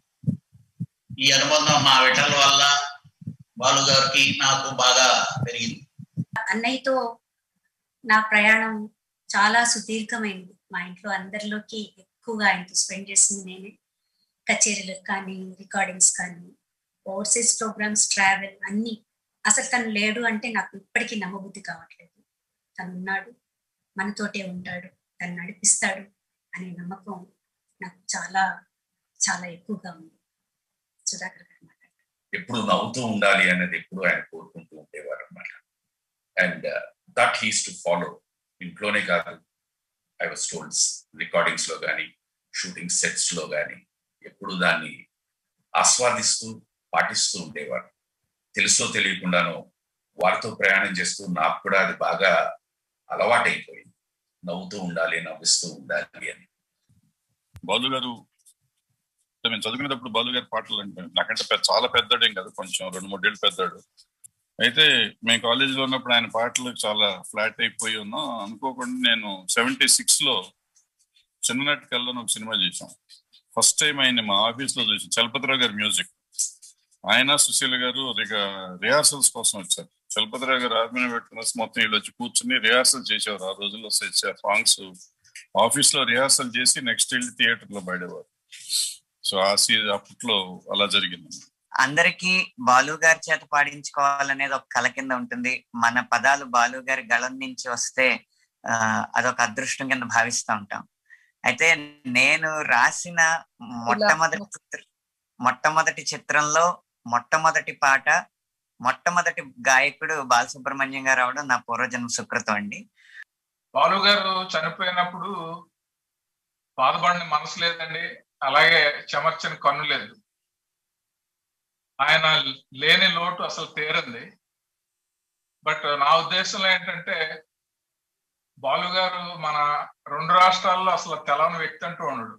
ఈ అనుబంధం మా విఠల్ వల్ల బాలు గారికి నాకు బాగా పెరిగింది అన్నయ్యతో నా ప్రయాణం చాలా సుదీర్ఘమైంది మా ఇంట్లో అందరిలోకి ఎక్కువగా ఆయనతో స్పెండ్ చేసింది నేనే కచేరీలకు కానీ రికార్డింగ్స్ కానీ ఓవర్సీస్ ప్రోగ్రామ్స్ ట్రావెల్ అన్ని అసలు తను లేడు అంటే నాకు ఇప్పటికీ నమ్మబుద్ధి కావట్లేదు తను ఉన్నాడు మనతోటే ఉంటాడు తను నడిపిస్తాడు అనే నమ్మకం నాకు చాలా చాలా ఎక్కువగా ఉంది సుధాకర్ గారు ఎప్పుడు నవ్వుతూ ఉండాలి అనేది ఎప్పుడు ఆయన కోరుకుంటూ ఉండేవారు అనమాట and that he's to follow ఇంట్లోనే కాదు ఐ వాస్ టోల్డ్స్ రికార్డింగ్స్ లో కానీ షూటింగ్ సెట్స్ లో కానీ ఎప్పుడు దాన్ని ఆస్వాదిస్తూ పాటిస్తూ ఉండేవారు తెలుసో తెలియకుండానో వారితో ప్రయాణం చేస్తూ నాకు కూడా అది బాగా అలవాటైపోయింది నవ్వుతూ ఉండాలి నవ్విస్తూ ఉండాలి అని బాలు గారు అంటే మేము చదువుకునేటప్పుడు బాలు గారి పాటలు అంటే నాకంటే పెద్ద- చాలా పెద్దడేం కాదు కొంచెం రెండు మూడేళ్ళు పెద్దాడు అయితే మేము కాలేజీలో ఉన్నప్పుడు ఆయన పాటలు చాలా ఫ్లాట్ అయిపోయి ఉన్నాం అనుకోకుండా నేను సెవెంటీ సిక్స్ లో చిన్ననాటి కల్లా ఒక సినిమా చేశాం ఫస్ట్ టైం ఆయన మా ఆఫీస్ లో చూసాం చలపతిరావు గారి మ్యూజిక్ ఆయన సుశీల గారు ఇక రిహార్సల్స్ కోసం వచ్చారు చలపతిరావు గారు ఆర్మీని పెట్టుకున్న మొత్తం వీళ్ళు వచ్చి కూర్చుని రిహార్సల్ చేసేవారు ఆ రోజుల్లో సాంగ్స్ ఆఫీస్ లో రిహార్సల్ చేసి నెక్స్ట్ వెళ్ళి థియేటర్ లో పాడేవారు సో ఆ సీ అప్పట్లో అలా జరిగింది అందరికీ బాలు గారి చేత పాడించుకోవాలనేది ఒక కళ కింద ఉంటుంది మన పదాలు బాలు గారి గళం నుంచి వస్తే ఆ, అదొక అదృష్టం కింద భావిస్తూ ఉంటాం అయితే నేను రాసిన మొట్టమొదటి చిత్ర మొట్టమొదటి చిత్రంలో మొట్టమొదటి పాట మొట్టమొదటి గాయకుడు బాలసుబ్రహ్మణ్యం గారు అవడం నా పూర్వజన్మ సుకృతం అండి బాలు గారు చనిపోయినప్పుడు బాధపడిన మనసు లేదండి అలాగే చెమర్చని కన్ను లేదు ఆయన లేని లోటు అసలు తీరింది బట్ నా ఉద్దేశంలో ఏంటంటే బాలు గారు మన రెండు రాష్ట్రాల్లో అసలు తెలవని వ్యక్తి అంటూ ఉండడు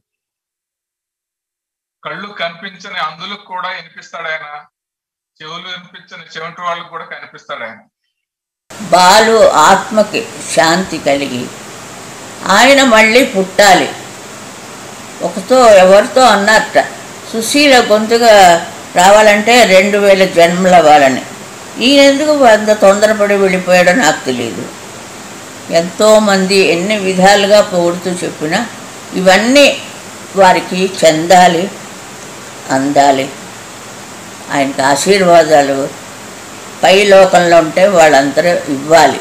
కళ్ళు కనిపించని అందులకు కూడా వినిపిస్తాడు ఆయన చెవులు వినిపించని చెవిటి వాళ్ళకు కూడా కనిపిస్తాడు ఆయన బాలు ఆత్మకి శాంతి కలిగి ఆయన మళ్ళీ పుట్టాలి ఒకతో ఎవరితో అన్నారట సుశీల గొంతుగా రావాలంటే రెండు వేల జన్మలు అవ్వాలని ఈయన ఎందుకు అంత తొందరపడి వెళ్ళిపోయాడో నాకు తెలియదు ఎంతోమంది ఎన్ని విధాలుగా పొగుడుతూ చెప్పినా ఇవన్నీ వారికి చెందాలి అందాలి ఆయనకి ఆశీర్వాదాలు పై లోకంలో ఉంటే వాళ్ళందరూ ఇవ్వాలి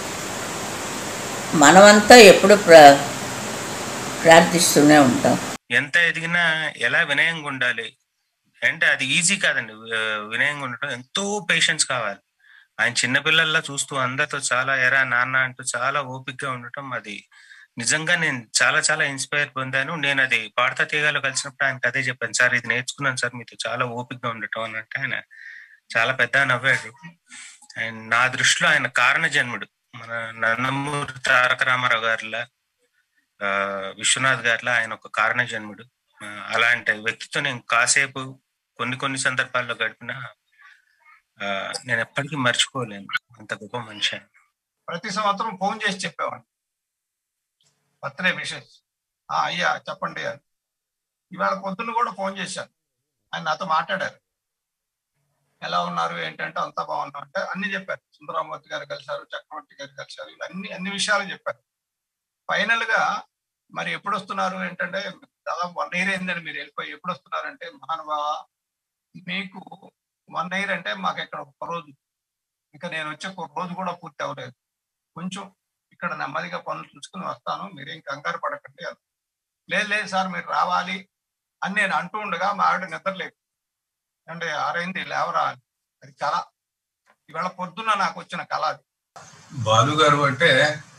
మనమంతా ఎప్పుడు ప్ర ప్రార్థిస్తూనే ఉంటాం ఎంత ఎదిగినా ఎలా వినయంగా ఉండాలి అంటే అది ఈజీ కాదండి ఆ, వినయంగా ఉండటం ఎంతో పేషెన్స్ కావాలి ఆయన చిన్నపిల్లల్లా చూస్తూ అందరితో చాలా ఎరా నాన్న అంటూ చాలా ఓపికగా ఉండటం అది నిజంగా నేను చాలా చాలా ఇన్స్పైర్ పొందాను నేను అది పాడతా తీగాలో కలిసినప్పుడు ఆయనకు అదే చెప్పాను సార్ ఇది నేర్చుకున్నాను సార్ మీతో చాలా ఓపికగా ఉండటం అని అంటే ఆయన చాలా పెద్ద నవ్వాడు అండ్ నా దృష్టిలో ఆయన కారణ జన్ముడు మన నందమూరి తారక రామారావు గారిలా ఆ, విశ్వనాథ్ గారిలా ఆయన ఒక కారణ జన్ముడు ఆ, అలాంటి వ్యక్తితో నేను కాసేపు కొన్ని కొన్ని సందర్భాల్లో గడిపిన ఆ, నేను ఎప్పటికీ మర్చిపోలేను అంత గొప్ప మనిషి ఆయన. ప్రతి సంవత్సరం ఫోన్ చేసి చెప్పేవాడిని బర్త్డే విషెస్ అయ్యా చెప్పండి అని ఇవాళ పొద్దున్న కూడా ఫోన్ చేశాను ఆయన నాతో మాట్లాడారు ఎలా ఉన్నారు ఏంటంటే అంతా బాగున్నాం అంటే అన్ని చెప్పారు సుందరామూర్తి గారు కలిశారు చక్రవర్తి గారు కలిశారు ఇలా అన్ని అన్ని విషయాలు చెప్పారు ఫైనల్ గా మరి ఎప్పుడు వస్తున్నారు ఏంటంటే దాదాపు వన్ ఇయర్ అయిందని మీరు వెళ్ళిపోయి ఎప్పుడు వస్తున్నారంటే మహానుభావ మీకు వన్ ఇయర్ అంటే మాకు ఇక్కడ ఒక రోజు ఇంకా నేను వచ్చే ఒక రోజు కూడా పూర్తి అవ్వలేదు కొంచెం ఇక్కడ నెమ్మదిగా పనులు చూసుకుని వస్తాను మీరేం కంగారు పడకండి అని లేదు లేదు సార్ మీరు రావాలి అని నేను అంటూ ఉండగా మా ఆవిడ నిద్రలేదు అంటే ఆరైంది లేవరా అని అది కళ ఇవాళ పొద్దున్న నాకు వచ్చిన కళ అది బాలు గారు అంటే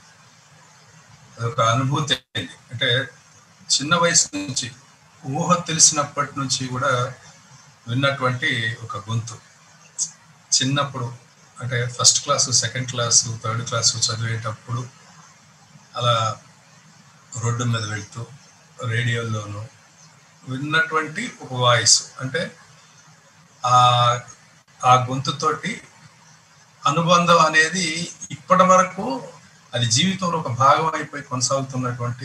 అదొక అనుభూతి అయింది అంటే చిన్న వయసు నుంచి ఊహ తెలిసినప్పటి నుంచి కూడా విన్నటువంటి ఒక గొంతు చిన్నప్పుడు అంటే first class second class third class చదివేటప్పుడు అలా రోడ్డు మీద వెళ్తూ రేడియోలోనూ విన్నటువంటి ఒక వాయిస్ అంటే ఆ ఆ గొంతుతోటి అనుబంధం అనేది ఇప్పటి వరకు అది జీవితంలో ఒక భాగం అయిపోయి కొనసాగుతున్నటువంటి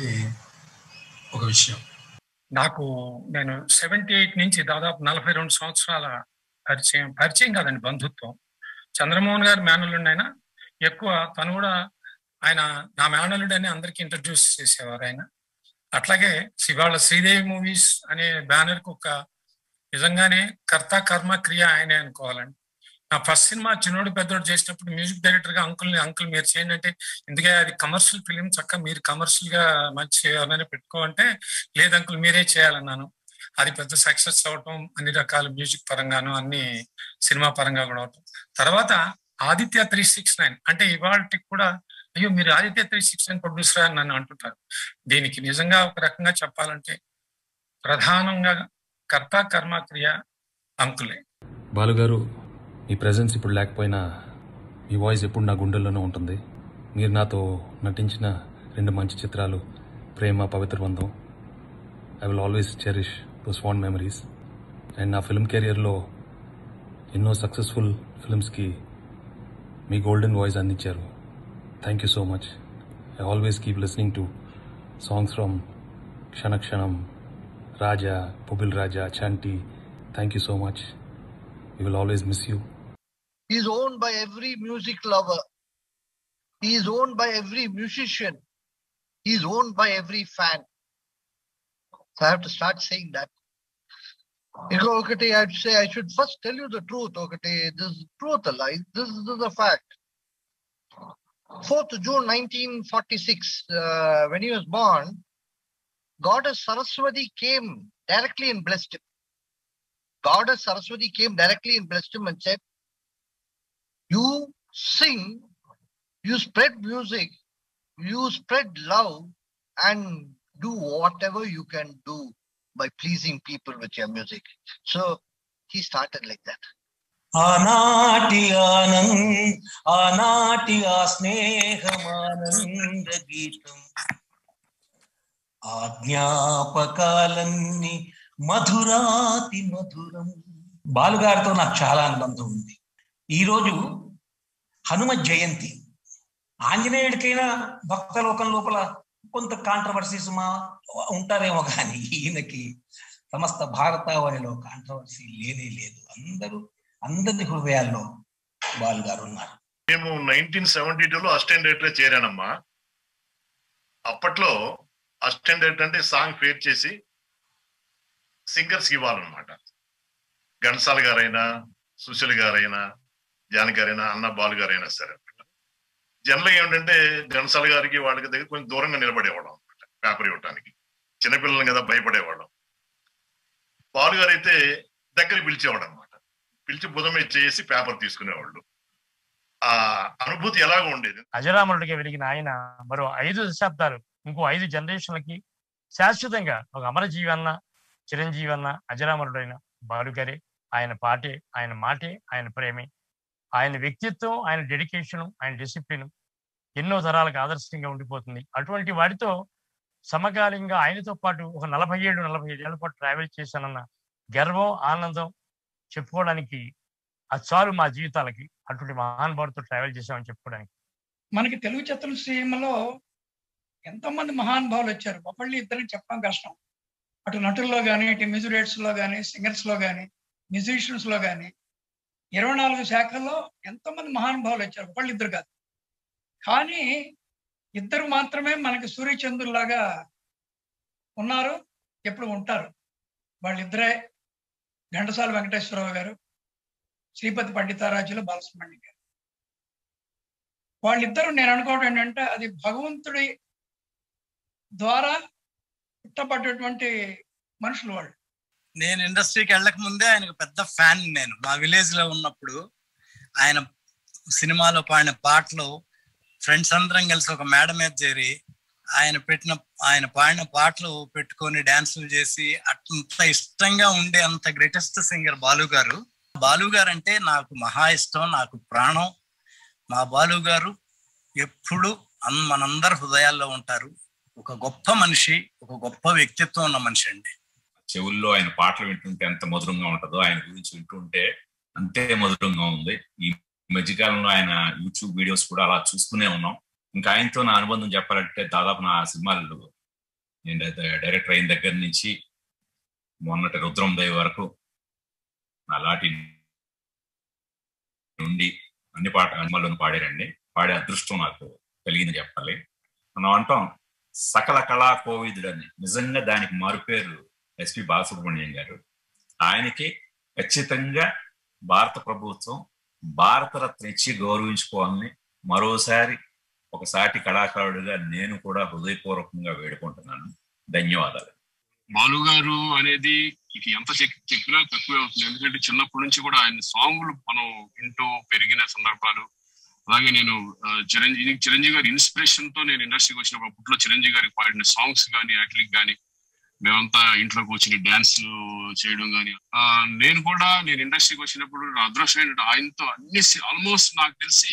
ఒక విషయం నాకు నేను సెవెంటీ ఎయిట్ నుంచి దాదాపు నలభై రెండు సంవత్సరాల పరిచయం పరిచయం కాదండి బంధుత్వం చంద్రమోహన్ గారి మేనల్లుండి ఆయన ఎక్కువ తను కూడా ఆయన నా మేనల్లుడు అని అందరికి ఇంట్రడ్యూస్ చేసేవారు ఆయన అట్లాగే ఇవాళ శ్రీదేవి మూవీస్ అనే బ్యానర్ కు ఒక నిజంగానే కర్త కర్మ క్రియ ఆయనే అనుకోవాలండి నా ఫస్ట్ సినిమా చిన్నోడు పెద్దోడు చేసినప్పుడు మ్యూజిక్ డైరెక్టర్ గా అంకుల్ అంకుల్ మీరు చేయండి అంటే ఎందుకే అది కమర్షియల్ ఫిలిం చక్క మీరు కమర్షియల్ గా మంచి ఎవరైనా పెట్టుకోమంటే లేదు అంకుల్ మీరే చేయాలన్నాను అది పెద్ద సక్సెస్ అవటం అన్ని రకాల మ్యూజిక్ పరంగాను అన్ని సినిమా పరంగా కూడా అవటం తర్వాత ఆదిత్య త్రీ సిక్స్ నైన్ అంటే ఇవాళకి కూడా అయ్యో మీరు Aditya three six nine producer అని నన్ను అంటుంటారు దీనికి నిజంగా ఒక రకంగా చెప్పాలంటే ప్రధానంగా కర్త కర్మ క్రియ అంకులే బాలుగారు మీ ప్రజెన్స్ ఇప్పుడు లేకపోయినా మీ వాయిస్ ఎప్పుడు నా గుండెల్లోనే ఉంటుంది మీరు నాతో నటించిన రెండు మంచి చిత్రాలు Prema Pavitra Bandham I will always cherish those fond memories and నా ఫిల్మ్ కెరియర్లో ఎన్నో సక్సెస్ఫుల్ ఫిల్మ్స్కి మీ గోల్డెన్ వాయిస్ అందించారు thank you so much I always keep listening to songs from Kshana Kshanam Raja పుబిల్ Raja Chanti thank you so much we will always miss you He's owned by every music lover. He is owned by every musician. He is owned by every fan. So I have to start saying that. Because ఒకటి I have to say I should first tell you the truth. ఒకటి this is truth a lie. This is the fact. 4th June 1946, uh, when he was born, Goddess Saraswati came directly and blessed him. Goddess Saraswati came directly and blessed him and said, You sing, you spread music, you spread love, and do whatever you can do by pleasing people with your music. So he started like that. ఆనాటి ఆనంద్ ఆనాటి ఆ స్నేహమానంద గీతం ఆ జ్ఞాపకాలన్నీ మధురాతి మధురం బాలుగారితో నాకు చాలా అనుబంధం ఉంది ఈరోజు హనుమ జయంతి ఆంజనేయుడికైనా భక్త లోకం లోపల కొంత కాంట్రవర్సీస్ మా ఉంటారేమో కానీ ఈయనకి సమస్త భారతావనిలో కాంట్రవర్సీ లేనే లేదు అందరూ అందరి హృదయాల్లో బాలు గారు ఉన్నారు మేము నైన్టీన్ సెవెంటీ టూలో అసిస్టెంట్ డైరెక్టర్ చేరానమ్మా అప్పట్లో అసిస్టెంట్ డైరెక్టర్ అంటే సాంగ్ ఫేర్ చేసి సింగర్స్ ఇవ్వాలన్నమాట ఘంటసాల గారైనా సుశీల్ గారైనా జాన్ గారైనా అన్న బాలు గారైనా సరే జనరల్గా ఏమిటంటే ఘంటసాల గారికి వాళ్ళకి దగ్గర కొంచెం దూరంగా నిలబడేవాళ్ళం అనమాట పేపర్ ఇవ్వడానికి చిన్నపిల్లలు కదా భయపడేవాళ్ళం బాలు గారు అయితే దగ్గర పిలిచేవాడు అనమాట పిలిచి బుధం మీద చేసి పేపర్ తీసుకునేవాళ్ళు ఆ అనుభూతి ఎలాగ ఉండేది అజరామరుడిగా వెలిగిన ఆయన మరో ఐదు దశాబ్దాలు ఇంకో ఐదు జనరేషన్లకి శాశ్వతంగా ఒక అమరజీవి అన్న చిరంజీవి అన్న అజరామరుడైన బాలుగారే ఆయన పాటే ఆయన మాటే ఆయన ప్రేమే ఆయన వ్యక్తిత్వం ఆయన డెడికేషన్ ఆయన డిసిప్లిన్ ఎన్నో తరాలకు ఆదర్శంగా ఉండిపోతుంది అటువంటి వాడితో సమకాలీనంగా ఆయనతో పాటు ఒక నలభై ఏడు నలభై ఐదు ఏళ్ల పాటు ట్రావెల్ చేశానన్న గర్వం ఆనందం చెప్పుకోవడానికి అది చాలు మా జీవితాలకి అటువంటి మహానుభావుడితో ట్రావెల్ చేశామని చెప్పుకోవడానికి మనకి తెలుగు చిత్రసీమలో ఎంతోమంది మహానుభావులు వచ్చారు ఒకళ్ళు ఇద్దరిని చెప్పడం కష్టం అటు నటుల్లో కానీ ఇటు మ్యూజిక్ లో కానీ సింగర్స్ లో కానీ మ్యూజిషియన్స్ లో కానీ ఇరవై నాలుగు శాఖల్లో ఎంతోమంది మహానుభావులు వచ్చారు ఒకళ్ళు ఇద్దరు కాదు కానీ ఇద్దరు మాత్రమే మనకి సూర్యచంద్రులాగా ఉన్నారు ఎప్పుడు ఉంటారు వాళ్ళిద్దరే ఘంటసాల వెంకటేశ్వరరావు గారు శ్రీపతి పండితారాజులు బాలసుబ్రహ్మణ్యం గారు వాళ్ళిద్దరూ నేను అనుకోవడం ఏంటంటే అది భగవంతుడి ద్వారా పుట్టబడ్డటువంటి మనుషులు వాళ్ళు నేను ఇండస్ట్రీకి వెళ్ళక ముందే ఆయనకు పెద్ద ఫ్యాన్ నేను మా విలేజ్ లో ఉన్నప్పుడు ఆయన సినిమాలో పాడిన పాటలు ఫ్రెండ్స్ అందరం కలిసి ఒక మేడ మీద చేరి ఆయన పెట్టిన ఆయన పాడిన పాటలు పెట్టుకొని డాన్సులు చేసి అంత ఇష్టంగా ఉండే అంత గ్రేటెస్ట్ సింగర్ బాలు గారు బాలు గారు అంటే నాకు మహా ఇష్టం నాకు ప్రాణం మా బాలు గారు ఎప్పుడు అన్ మనందరి హృదయాల్లో ఉంటారు ఒక గొప్ప మనిషి ఒక గొప్ప వ్యక్తిత్వం ఉన్న మనిషి అండి చెవుల్లో ఆయన పాటలు వింటుంటే ఎంత మధురంగా ఉంటుందో ఆయన గురించి వింటుంటే అంతే మధురంగా ఉంది ఈ మధ్యకాలంలో ఆయన యూట్యూబ్ వీడియోస్ కూడా అలా చూస్తూనే ఉన్నాం ఇంకా ఆయనతో నా అనుబంధం చెప్పాలంటే దాదాపు నా సినిమాలు నేను డైరెక్టర్ అయిన దగ్గర నుంచి మొన్నటి రుద్రం దయ వరకు నా లాటి నుండి అన్ని పాట సినిమాల్లోనూ పాడారండి పాడే అదృష్టం నాకు కలిగింది చెప్పాలి మనం అంటాం సకల కళా కోవిదుడు అని నిజంగా దానికి మారుపేరు ఎస్పి బాలసుబ్రహ్మణ్యం గారు ఆయనకి ఖచ్చితంగా భారత ప్రభుత్వం భారతరత్న ఇచ్చి గౌరవించుకోవాలని మరోసారి ఒక సాటి కళాకారుడిగా నేను కూడా హృదయపూర్వకంగా వేడుకుంటున్నాను ధన్యవాదాలు బాలు గారు అనేది ఇక ఎంత చెప్- చెప్పినా తక్కువే అవుతుంది ఎందుకంటే చిన్నప్పటి నుంచి కూడా ఆయన సాంగ్లు మనం వింటూ పెరిగిన సందర్భాలు అలాగే నేను ఆ, చిరంజీవి చిరంజీవి గారి ఇన్స్పిరేషన్ తో నేను ఇండస్ట్రీకి వచ్చినప్పుడు అప్పట్లో చిరంజీవి గారికి పాడిన సాంగ్స్ కానీ వాటికి కానీ మేమంతా ఇంట్లో కూర్చుని డాన్స్ చేయడం కానీ నేను కూడా నేను ఇండస్ట్రీకి వచ్చినప్పుడు నా అదృష్టం ఏంటంటే ఆయనతో అన్ని ఆల్మోస్ట్ నాకు తెలిసి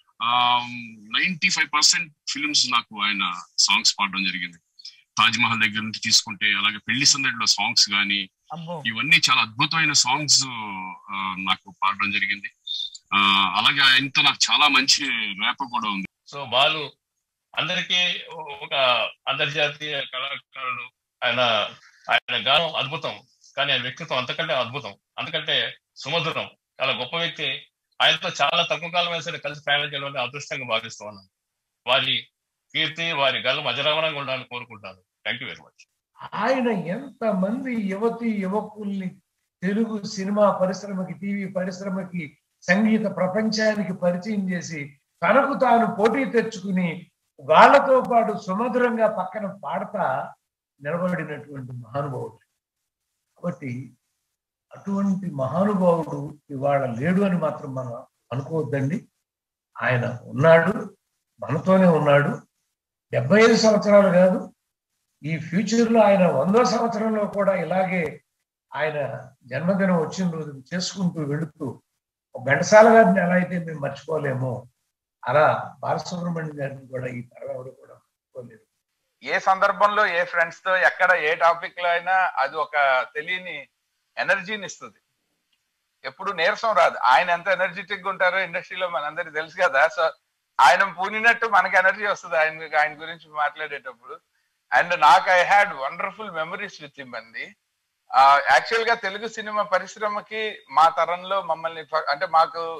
నైన్టీ ఫైవ్ పర్సెంట్ ఫిలిమ్స్ నాకు ఆయన సాంగ్స్ పాడడం జరిగింది తాజ్ మహల్ దగ్గర నుంచి తీసుకుంటే అలాగే పెళ్లి సందడిలో సాంగ్స్ కానీ ఇవన్నీ చాలా అద్భుతమైన సాంగ్స్ నాకు పాడడం జరిగింది ఆ, అలాగే ఆయనతో నాకు చాలా మంచి ర్యాప్ కూడా ఉంది సో బాలు అందరికీ ఒక అంతర్జాతీయ కళాకారుడు ఆయన ఆయన గానం అద్భుతం కానీ ఆయన వ్యక్తిత్వం అంతకంటే అద్భుతం అంతకంటే సుమధురం చాలా గొప్ప వ్యక్తి ఆయనతో చాలా తక్కువ కాలమైన సరే కలిసి ప్రయాణం చేయడం అదృష్టంగా భావిస్తూ ఉన్నాను వారి కీర్తి వారి గలం అజరామరంగా ఉండాలని కోరుకుంటాను థ్యాంక్ యూ వెరీ మచ్ ఆయన ఎంత మంది యువతి యువకుల్ని తెలుగు సినిమా పరిశ్రమకి టీవీ పరిశ్రమకి సంగీత ప్రపంచానికి పరిచయం చేసి తనకు తాను పోటీ తెచ్చుకుని వాళ్ళతో పాటు సుమధురంగా పక్కన పాడతా నిలబడినటువంటి మహానుభావుడు కాబట్టి అటువంటి మహానుభావుడు ఇవాళ లేడు అని మాత్రం మనం అనుకోవద్దండి ఆయన ఉన్నాడు మనతోనే ఉన్నాడు డెబ్బై ఐదు సంవత్సరాలు కాదు ఈ ఫ్యూచర్ లో ఆయన వందో సంవత్సరంలో కూడా ఇలాగే ఆయన జన్మదినం వచ్చిన రోజు చేసుకుంటూ వెళుతూ ఒక ఘంటసాల గారిని ఎలా అయితే మేము మర్చిపోలేమో అలా బాలసుబ్రహ్మణ్యం గారిని కూడా ఈ తరం ఎవరు కూడా మర్చిపోలేరు ఏ సందర్భంలో ఏ ఫ్రెండ్స్ తో ఎక్కడ ఏ టాపిక్ లో అయినా అది ఒక తెలియని ఎనర్జీని ఇస్తుంది ఎప్పుడు నీరసం రాదు ఆయన ఎంత ఎనర్జెటిక్ గా ఉంటారో ఇండస్ట్రీలో మనందరికి తెలుసు కదా సో ఆయన పూనినట్టు మనకి ఎనర్జీ వస్తుంది ఆయన ఆయన గురించి మాట్లాడేటప్పుడు అండ్ నాకు I had wonderful memories with him అండి యాక్చువల్ గా తెలుగు సినిమా పరిశ్రమకి మా తరంలో మమ్మల్ని ఫ- అంటే మాకు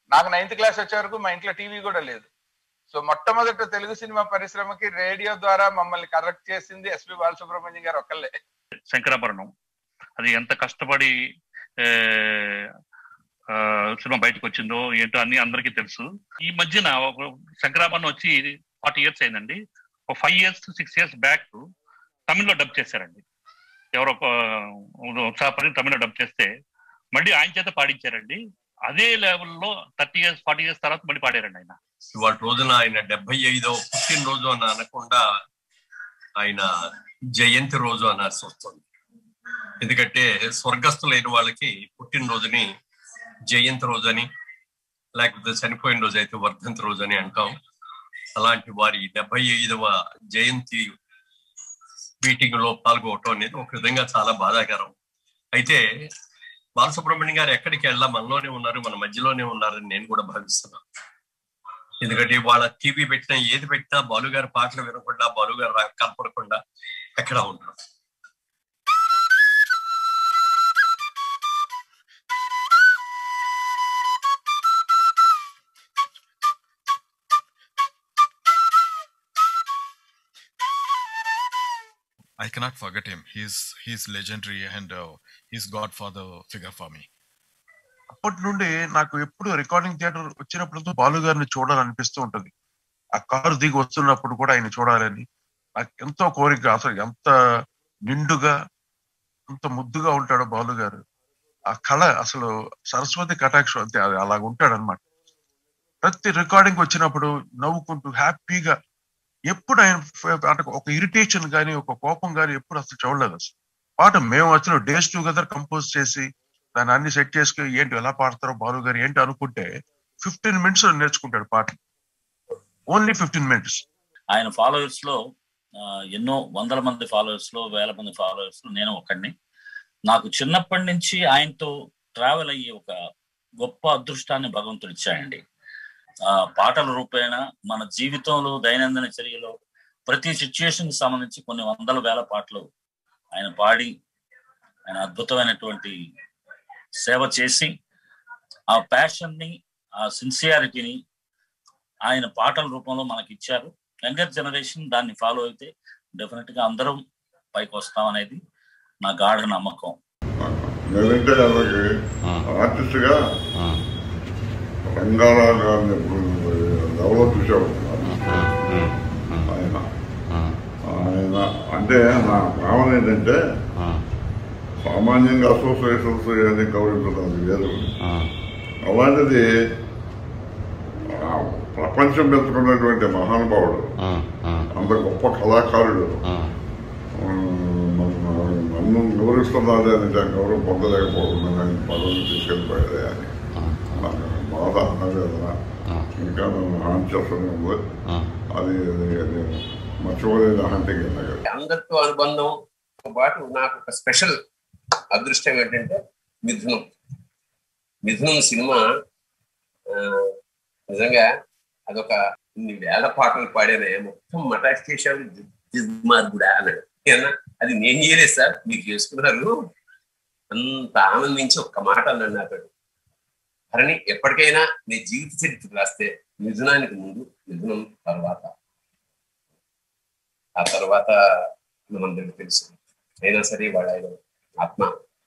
నాకు నైన్త్ క్లాస్ వచ్చే వరకు మా ఇంట్లో టీవీ కూడా లేదు సో మొట్టమొదట తెలుగు సినిమా పరిశ్రమకి రేడియో ద్వారా మమ్మల్ని కరెక్ట్ చేసింది ఎస్పి బాలసుబ్రహ్మణ్యం గారు ఒక్కళ్ళే శంకరాభరణం అది ఎంత కష్టపడి ఏ, ఆ, సినిమా బయటకు వచ్చిందో ఏంటో అన్ని అందరికీ తెలుసు ఈ మధ్యన ఒక శంకరాభరణం వచ్చి ఫార్టీ ఇయర్స్ అయిందండి ఒక five years six years back తమిళ్లో డబ్ చేశారండి ఎవరో ఒక ఉత్సాహపడి తమిళ్లో డబ్ చేస్తే మళ్ళీ ఆయన చేత పాడించారండి అదే లెవెల్లో థర్టీ ఇయర్స్ ఫార్టీ ఇయర్స్ తర్వాత మళ్ళీ పాడారండి ఆయన ఇవాళ రోజున ఆయన డెబ్బై ఐదో పుట్టినరోజు అని అనకుండా ఆయన జయంతి రోజు అనాల్సి వస్తుంది ఎందుకంటే స్వర్గస్థులైన వాళ్ళకి పుట్టినరోజుని జయంతి రోజు అని లేకపోతే చనిపోయిన రోజు అయితే వర్ధంతి రోజు అని అంటాం అలాంటి వారి డెబ్బై ఐదవ జయంతి మీటింగ్ లో పాల్గొనటం అనేది ఒక విధంగా చాలా బాధాకరం అయితే బాలసుబ్రహ్మణ్యం గారు ఎక్కడికి వెళ్ళా మనలోనే ఉన్నారు మన మధ్యలోనే ఉన్నారని నేను కూడా భావిస్తున్నాను ఎందుకంటే వాళ్ళ టీవీ పెట్టినా ఏది పెట్టినా బాలు గారి పాటలు వినకుండా బాలు గారు రా- కనపడకుండా ఎక్కడ ఉంటారు I cannot forget him. He's he's legendary and uh, he's godfather figure for me. అప్పటి నుండి నాకు ఎప్పుడు రికార్డింగ్ థియేటర్ వచ్చినప్పుడు బాలు గారిని చూడాలనిపిస్తూ ఉంటది ఆ కారు దిగి వస్తున్నప్పుడు కూడా ఆయన చూడాలని నాకు ఎంతో కోరిక అసలు ఎంత నిండుగా ఎంత ముద్దుగా ఉంటాడో బాలు గారు ఆ కళ అసలు సరస్వతి కటాక్షం అంతే అది అలాగ ఉంటాడు అనమాట ప్రతి రికార్డింగ్ వచ్చినప్పుడు నవ్వుకుంటూ హ్యాపీగా ఎప్పుడు ఆయన ఫ- అంటే ఒక ఇరిటేషన్ కానీ ఒక కోపం కానీ ఎప్పుడు అసలు చూడలేదు అసలు పాట మేము వచ్చిన డేస్ టుగెదర్ కంపోజ్ చేసి దాన్ని అన్ని సెట్ చేసుకుని ఏంటి ఎలా పాడతారో బాలు గారు ఏంటి అనుకుంటే ఫిఫ్టీన్ మినిట్స్ నేర్చుకుంటాడు పాట ఓన్లీ ఫిఫ్టీన్ మినిట్స్ ఆయన ఫాలోవర్స్ లో ఆ, ఎన్నో వందల మంది ఫాలోవర్స్ లో వేల మంది ఫాలోవర్స్ లో నేను ఒకడిని నాకు చిన్నప్పటి నుంచి ఆయనతో ట్రావెల్ అయ్యే ఒక గొప్ప అదృష్టాన్ని భగవంతుడు ఇచ్చాడండి ఆ పాటల రూపేణ మన జీవితంలో దైనందిన చర్యలో ప్రతి సిచ్యుయేషన్ కి సంబంధించి కొన్ని వందల వేల పాటలు ఆయన పాడి ఆయన అద్భుతమైనటువంటి సేవ చేసి ఆ ప్యాషన్ ని ఆ సిన్సియారిటీని ఆయన పాటల రూపంలో మనకి ఇచ్చారు యంగర్ జనరేషన్ దాన్ని ఫాలో అయితే డెఫినెట్ గా అందరం పైకి వస్తాం అనేది నా గాఢ నమ్మకం నేనంటే అలాగే ఆర్టిస్ట్ గా రంగారావు గారిని ఎప్పుడు ఎవరో చూసేవాడు ఆయన ఆయన అంటే నా భావన ఏంటంటే సామాన్యంగా అసోసియేషన్స్ అని గౌరవించడం అది వేరు అలాంటిది ఆ ప్రపంచం మెచ్చుకున్నటువంటి మహానుభావుడు అంత గొప్ప కళాకారుడు ఉమ్, నన్ను- నన్ను గౌరవిస్తున్నదే అని నేను గౌరవం పొందలేకపోకుండా నేను పదవిని తీసుకెళ్ళిపోయాడే అని నాకు బాధ ఆవేదన ఇంకా నన్ను హాని చేస్తూనే ఉంది అది అది అది మర్చిపోలేదు హంటింగ్ నాకు అందరితో అనుబంధం పాటు నాకు ఒక స్పెషల్ అదృష్టం ఏంటంటే మిథునం మిథునం సినిమా ఆ, నిజంగా అదొక ఇన్ని వేల పాటలు పాడానే మొత్తం మటాక్ చేశాడు దిగ్మార్గుడా అన్నాడు ఏమన్నా అది నేను చేయలేదు సార్ మీరు చేసుకున్నారు అంత ఆనందించి ఒక్క మాట అన్నాడు నాతో భరణి ఎప్పటికైనా నీ జీవిత చరిత్ర రాస్తే మిథునానికి ముందు మిథునం తర్వాత ఆ తర్వాత మనందరికి తెలుసు అయినా సరే వాడు ఆయన ఆత్మ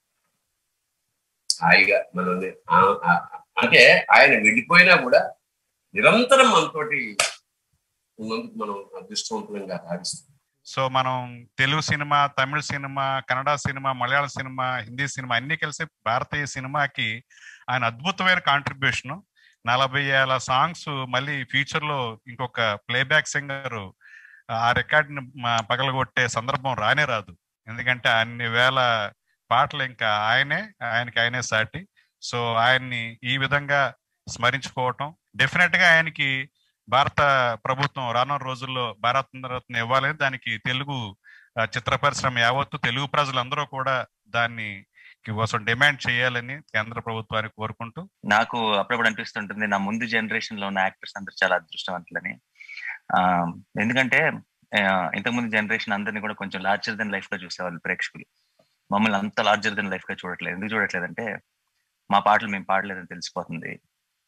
హాయిగా మనల్ని ఆ- ఆ- అంటే ఆయన వెళ్ళిపోయినా కూడా నిరంతరం మనతోటి ఉన్నందుకు మనం అదృష్టవంతులంగా భావిస్తాం సో మనం Telugu cinema Tamil cinema Kannada cinema Malayala cinema Hindi cinema అన్ని కలిసి భారతీయ సినిమాకి ఆయన అద్భుతమైన కాంట్రిబ్యూషన్ నలభై ఏళ్ళ సాంగ్స్ మళ్ళీ ఫ్యూచర్ లో ఇంకొక ప్లేబ్యాక్ సింగర్ ఆ రికార్డ్ ని పగలగొట్టే సందర్భం రానే రాదు ఎందుకంటే అన్ని వేల పాటలు ఇంకా ఆయనే ఆయనకి ఆయనే సాటి సో ఆయన్ని ఈ విధంగా స్మరించుకోవటం డెఫినెట్ గా ఆయనకి భారత ప్రభుత్వం రానున్న రోజుల్లో భారత రత్న ఇవ్వాలని దానికి తెలుగు ఆ, చిత్ర పరిశ్రమ యావత్తు తెలుగు ప్రజలందరూ కూడా దాన్ని కోసం డిమాండ్ చేయాలని కేంద్ర ప్రభుత్వాన్ని కోరుకుంటూ నాకు అప్పుడప్పుడు అనిపిస్తుంటుంది నా ముందు జనరేషన్ లో ఉన్న యాక్టర్స్ అందరూ చాలా అదృష్టవంతులని ఆ, ఎందుకంటే ఆ, ఇంతకుముందు జనరేషన్ అందరినీ కూడా కొంచెం లార్జర్ దెన్ లైఫ్ గా చూసేవాళ్ళు ప్రేక్షకులు మమ్మల్ని అంత లార్జర్ దెన్ లైఫ్ గా చూడట్లేదు ఎందుకు చూడట్లేదంటే మా పాటలు మేము పాడలేదని తెలిసిపోతుంది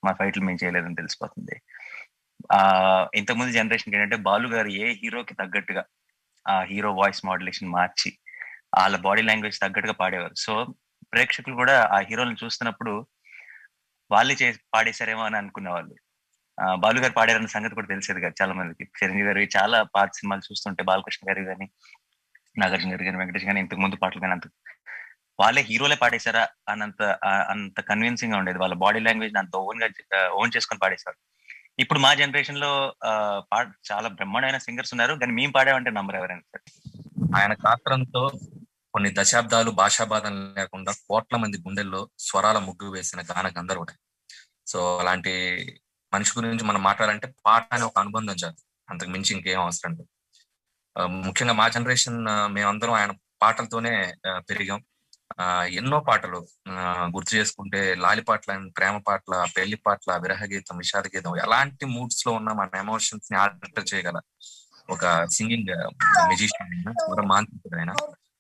మా ఫైట్లు మేము చేయలేదని తెలిసిపోతుంది ఆ ఇంతకుముందు జనరేషన్ ఏంటంటే బాలు గారు ఏ హీరోకి తగ్గట్టుగా ఆ హీరో వాయిస్ మాడ్యులేషన్ మార్చి వాళ్ళ బాడీ లాంగ్వేజ్ తగ్గట్టుగా పాడేవారు సో ప్రేక్షకులు కూడా ఆ హీరోలను చూస్తున్నప్పుడు వాళ్ళే చే పాడేశారేమో అని అనుకునేవాళ్ళు ఆ, బాలు గారు పాడారన్న సంగతి కూడా తెలిసేది కదా చాలా మందికి చిరంజీవి గారి చాలా పాత సినిమాలు చూస్తుంటే బాలకృష్ణ గారి కానీ నాగార్జున గారి కానీ వెంకటేష్ కానీ ఇంతకు ముందు పాటలు కానీ అంత వాళ్ళే హీరోలే పాడేశారా అన్నంత ఆ- అంత కన్విన్సింగ్ గా ఉండేది వాళ్ళ బాడీ లాంగ్వేజ్ అంత ఓన్ గా ఓన్ చేసుకొని పాడేశారు ఇప్పుడు మా జనరేషన్ లో ఆ, పాట చాలా బ్రహ్మాండమైన సింగర్స్ ఉన్నారు కానీ మేము పాడామంటే నంబర్ ఎవరైనా సరే ఆయన గాత్రంతో కొన్ని దశాబ్దాలు భాషాబాధం లేకుండా కోట్ల మంది గుండెల్లో స్వరాల ముగ్గు వేసిన గాన గంధర్వుడే సో అలాంటి మనిషి గురించి మనం మాట్లాడాలంటే పాట అనే ఒక అనుబంధం చాలు అంతకు మించి ఇంకేం అవసరం లేదు ఆ, ముఖ్యంగా మా జనరేషన్ మేమందరం ఆయన పాటలతోనే ఆ, పెరిగాం ఆ, ఎన్నో పాటలు ఆ, గుర్తు చేసుకుంటే లాలి పాటల ప్రేమ పాటల పెళ్లి పాటల విరహ గీతం విషాద గీతం ఎలాంటి మూడ్స్ లో ఉన్న మన ఎమోషన్స్ ని ఆర్డర్ చేయగల ఒక సింగింగ్ మ్యూజిషియన్ అయినా స్వర మాంత్రికుడు అయినా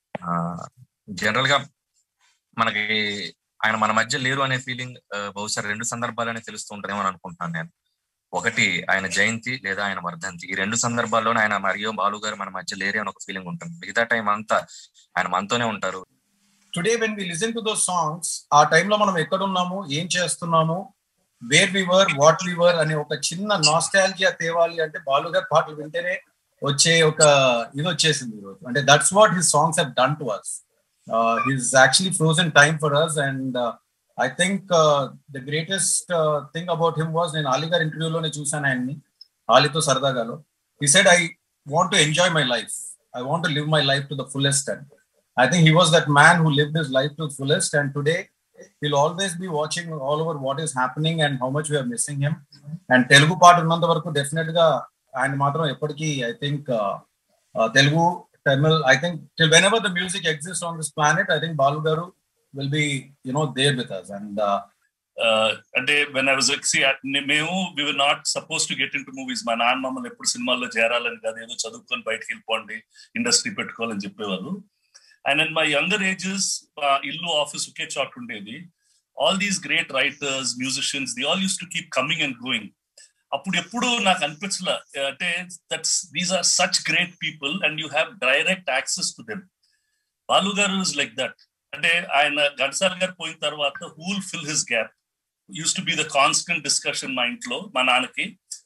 జనరల్ గా మనకి ఆయన మన మధ్య లేరు అనే ఫీలింగ్ బహుశా రెండు సందర్భాలనే తెలుస్తూ ఉంటుందేమో అని అనుకుంటున్నాను నేను ఒకటి ఆయన జయంతి లేదా ఆయన వర్ధంతి ఈ రెండు సందర్భాల్లోనే ఆయన మరియు బాలు గారు మన మధ్య లేరే అని ఒక ఫీలింగ్ ఉంటుంది మిగతా టైం అంతా ఆయన మనతోనే ఉంటారు today when we listen to those songs ఆ టైంలో మనం ఎక్కడున్నాము ఏం చేస్తున్నాము where we were what we వర్ అనే ఒక చిన్న నాస్టాలజియా తేవాలి అంటే బాలు గారి పాటలు వింటేనే వచ్చే ఒక ఇది వచ్చేసింది ఈరోజు అంటే that's what his songs have done to us his actually frozen time for us and I think the greatest thing about him was నేను అలీ గారి ఇంటర్వ్యూలోనే చూసాను ఆయన్ని ఆలీతో సరదాగాలో he said I want to enjoy my life I want to live my life to the fullest and I think he was that man who lived his life to the fullest. And today, he'll always be watching all over what is happening and how much we are missing him. And Telugu part ఉన్నంత వరకు definite గా ఆయన మాత్రం ఎప్పటికీ I think Telugu Tamil I think till when ever the music exist on this planet I think Balu గారు will be you know there with us and అంటే when I was మేము we were not suppose to get into movies మా నాన్న మమ్మల్ని ఎప్పుడు సినిమాల్లో చేరాలని కాదు ఏదో చదువుకొని బయటకు వెళ్ళిపోండి ఇండస్ట్రీ పెట్టుకోవాలని చెప్పేవారు and in my younger ages ఇల్లు ఆఫీస్ ఒకే చాట్ ఉండేది all these great writers musicians the all use to keep coming and going అప్పుడు ఎప్పుడు నాకు అనిపించలే అంటే that's these are such great people and you have direct access to them Balu గారు ఇస్ లైక్ దట్ అంటే ఆయన ఘంటసాల గారు పోయిన తర్వాత who'll fill his gap use to be the constant discussion మా ఇంట్లో మా నాన్నకి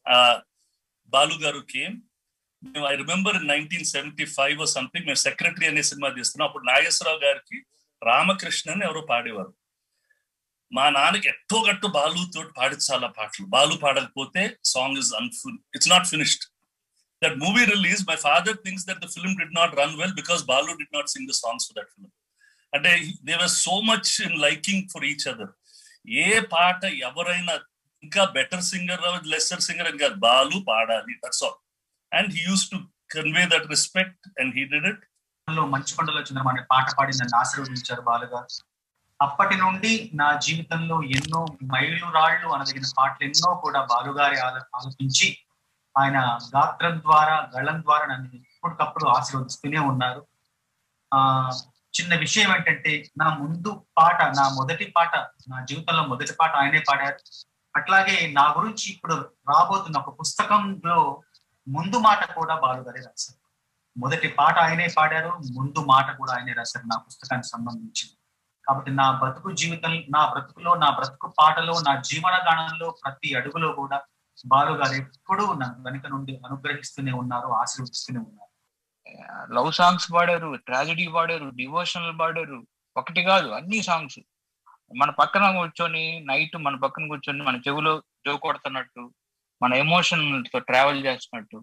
బాలు గారు కేమ్ మేము I remember nineteen seventy five something మేము సెక్రటరీ అనే సినిమా తీస్తున్నాం అప్పుడు నాగేశ్వరరావు గారికి రామకృష్ణ అని ఎవరో పాడేవారు మా నాన్నకి ఎట్టో గట్టు బాలు తోటి పాడించాల పాటలు బాలు పాడకపోతే song is unfinished it's not finished that movie release my father things that the film did not run well because Balu did not sing the songs for that film అంటే they were so much in liking for each other ఏ పాట ఎవరైనా ఇంకా better singer lesser singer అని కాదు బాలు పాడాలి that's all and he use to convey that respect and he did it లో మంచి కొండలో చంద్రమ అనే పాట పాడి నన్ను ఆశీర్వదించారు బాలుగా అప్పటి నుండి నా జీవితంలో ఎన్నో మైలు రాళ్లు అనదగిన పాటలు ఎన్నో కూడా బాలుగారి ఆల- ఆలపించి ఆయన గాత్రం ద్వారా గళం ద్వారా నన్ను ఎప్పటికప్పుడు ఆశీర్వదిస్తూనే ఉన్నారు ఆ చిన్న విషయం ఏంటంటే నా ముందు పాట నా మొదటి పాట నా జీవితంలో మొదటి పాట ఆయనే పాడారు అట్లాగే నా గురించి ఇప్పుడు రాబోతున్న ఒక పుస్తకంలో ముందు మాట కూడా బాలుగారే రాశారు మొదటి పాట ఆయనే పాడారు ముందు మాట కూడా ఆయనే రాశారు నా పుస్తకానికి సంబంధించి కాబట్టి నా బ్రతుకు జీవితం నా బ్రతుకులో నా బ్రతుకు పాటలో నా జీవన గానంలో ప్రతి అడుగులో కూడా బాలు గారు ఎప్పుడూ నా వెనుక నుండి అనుగ్రహిస్తూనే ఉన్నారు ఆశీర్వదిస్తూనే ఉన్నారు లవ్ సాంగ్స్ పాడారు ట్రాజడీ పాడారు డివోషనల్ పాడారు ఒకటి కాదు అన్ని సాంగ్స్ మన పక్కన కూర్చొని నైట్ మన పక్కన కూర్చొని మన చెవులో జో కొడుతున్నట్టు మన ఎమోషన్ తో ట్రావెల్ చేస్తున్నట్టు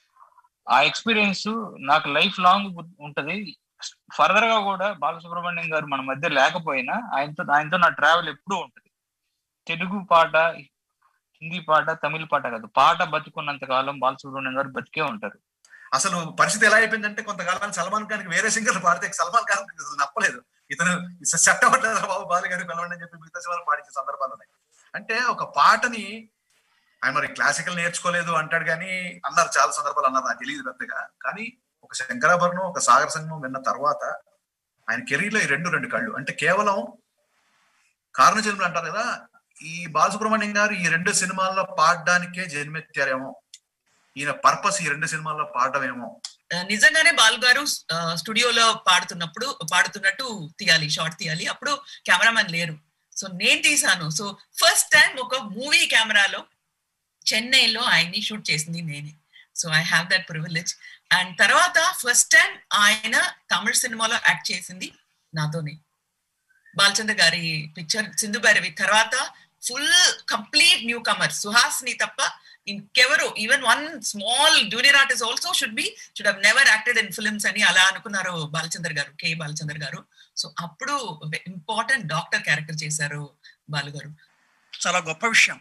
ఆ ఎక్స్పీరియన్స్ నాకు లైఫ్ లాంగ్ ఉంటది ఫర్దర్ గా కూడా బాలసుబ్రహ్మణ్యం గారు మన మధ్య లేకపోయినా ఆయనతో ఆయనతో నా ట్రావెల్ ఎప్పుడూ ఉంటది తెలుగు పాట హిందీ పాట తమిళ పాట కాదు పాట బతుకున్నంత కాలం బాలసుబ్రహ్మణ్యం గారు బతికే ఉంటారు అసలు పరిస్థితి ఎలా అయిపోయిందంటే కొంతకాలం సల్మాన్ ఖాన్ వేరే సింగర్ పాడితే సల్మాన్ ఖాన్ అసలు నప్పలేదు ఇతను సెట్ అవ్వట్లేదు బాబు బాలు గారికి పిలవండి అని చెప్పి మిగతా సినిమాలు పాడించే సందర్భాలు ఉన్నాయి అంటే ఒక పాటని ఆయన మరి క్లాసికల్ నేర్చుకోలేదు అంటాడు కానీ అన్నారు చాలా సందర్భాలు అన్నారు నాకు తెలియదు పెద్దగా కానీ ఒక శంకరాభరణం ఒక సాగర సంగమం విన్న తర్వాత ఆయన కెరీర్ లో ఈ రెండు రెండు కళ్ళు అంటే కేవలం కారణజన్ములు అంటారు కదా ఈ బాలసుబ్రహ్మణ్యం గారు ఈ రెండు సినిమాల్లో పాడడానికే జన్మెత్తారేమో ఈయన పర్పస్ ఈ రెండు సినిమాల్లో పాడడమేమో ఆ, నిజంగానే బాలు గారు ఆ, స్టూడియోలో పాడుతున్నప్పుడు పాడుతున్నట్టు తీయాలి షార్ట్ తీయాలి అప్పుడు కెమెరామెన్ లేరు సో నేను తీసాను సో ఫస్ట్ టైం ఒక మూవీ కెమెరాలో చెన్నైలో ఆయన్ని షూట్ చేసింది నేనే so I have that privilege and తర్వాత ఫస్ట్ టైం ఆయన తమిళ సినిమాలో యాక్ట్ చేసింది నాతోనే బాలచంద్ర గారి పిక్చర్ సింధు భైరవి తర్వాత full complete newcomer Suhasini తప్ప ఇంకెవరు even one small junior artist also should be should have never acted in films అని అలా అనుకున్నారు బాలచందర్ గారు కే బాలచందర్ గారు సో అప్పుడు ఇంపార్టెంట్ డాక్టర్ క్యారెక్టర్ చేశారు బాలు గారు చాలా గొప్ప విషయం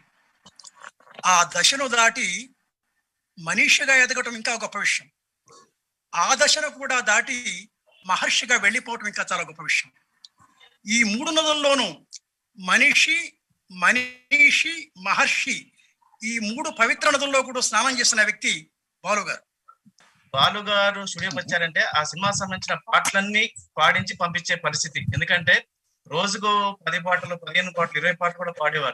ఆ దశను దాటి మనిషిగా ఎదగటం ఇంకా గొప్ప విషయం ఆ దశను కూడా దాటి మహర్షిగా వెళ్ళిపోవటం ఇంకా చాలా గొప్ప విషయం ఈ మూడు నదుల్లోనూ మనిషి మనీషి మహర్షి ఈ మూడు పవిత్ర నదుల్లో కూడా స్నానం చేసిన వ్యక్తి బాలు గారు బాలు గారు స్టూడియోకి వచ్చారంటే ఆ సినిమా సంబంధించిన పాటలన్నీ పాడించి పంపించే పరిస్థితి ఎందుకంటే రోజుకు పది పాటలు పదిహేను పాటలు ఇరవై పాటలు కూడా పాడేవారు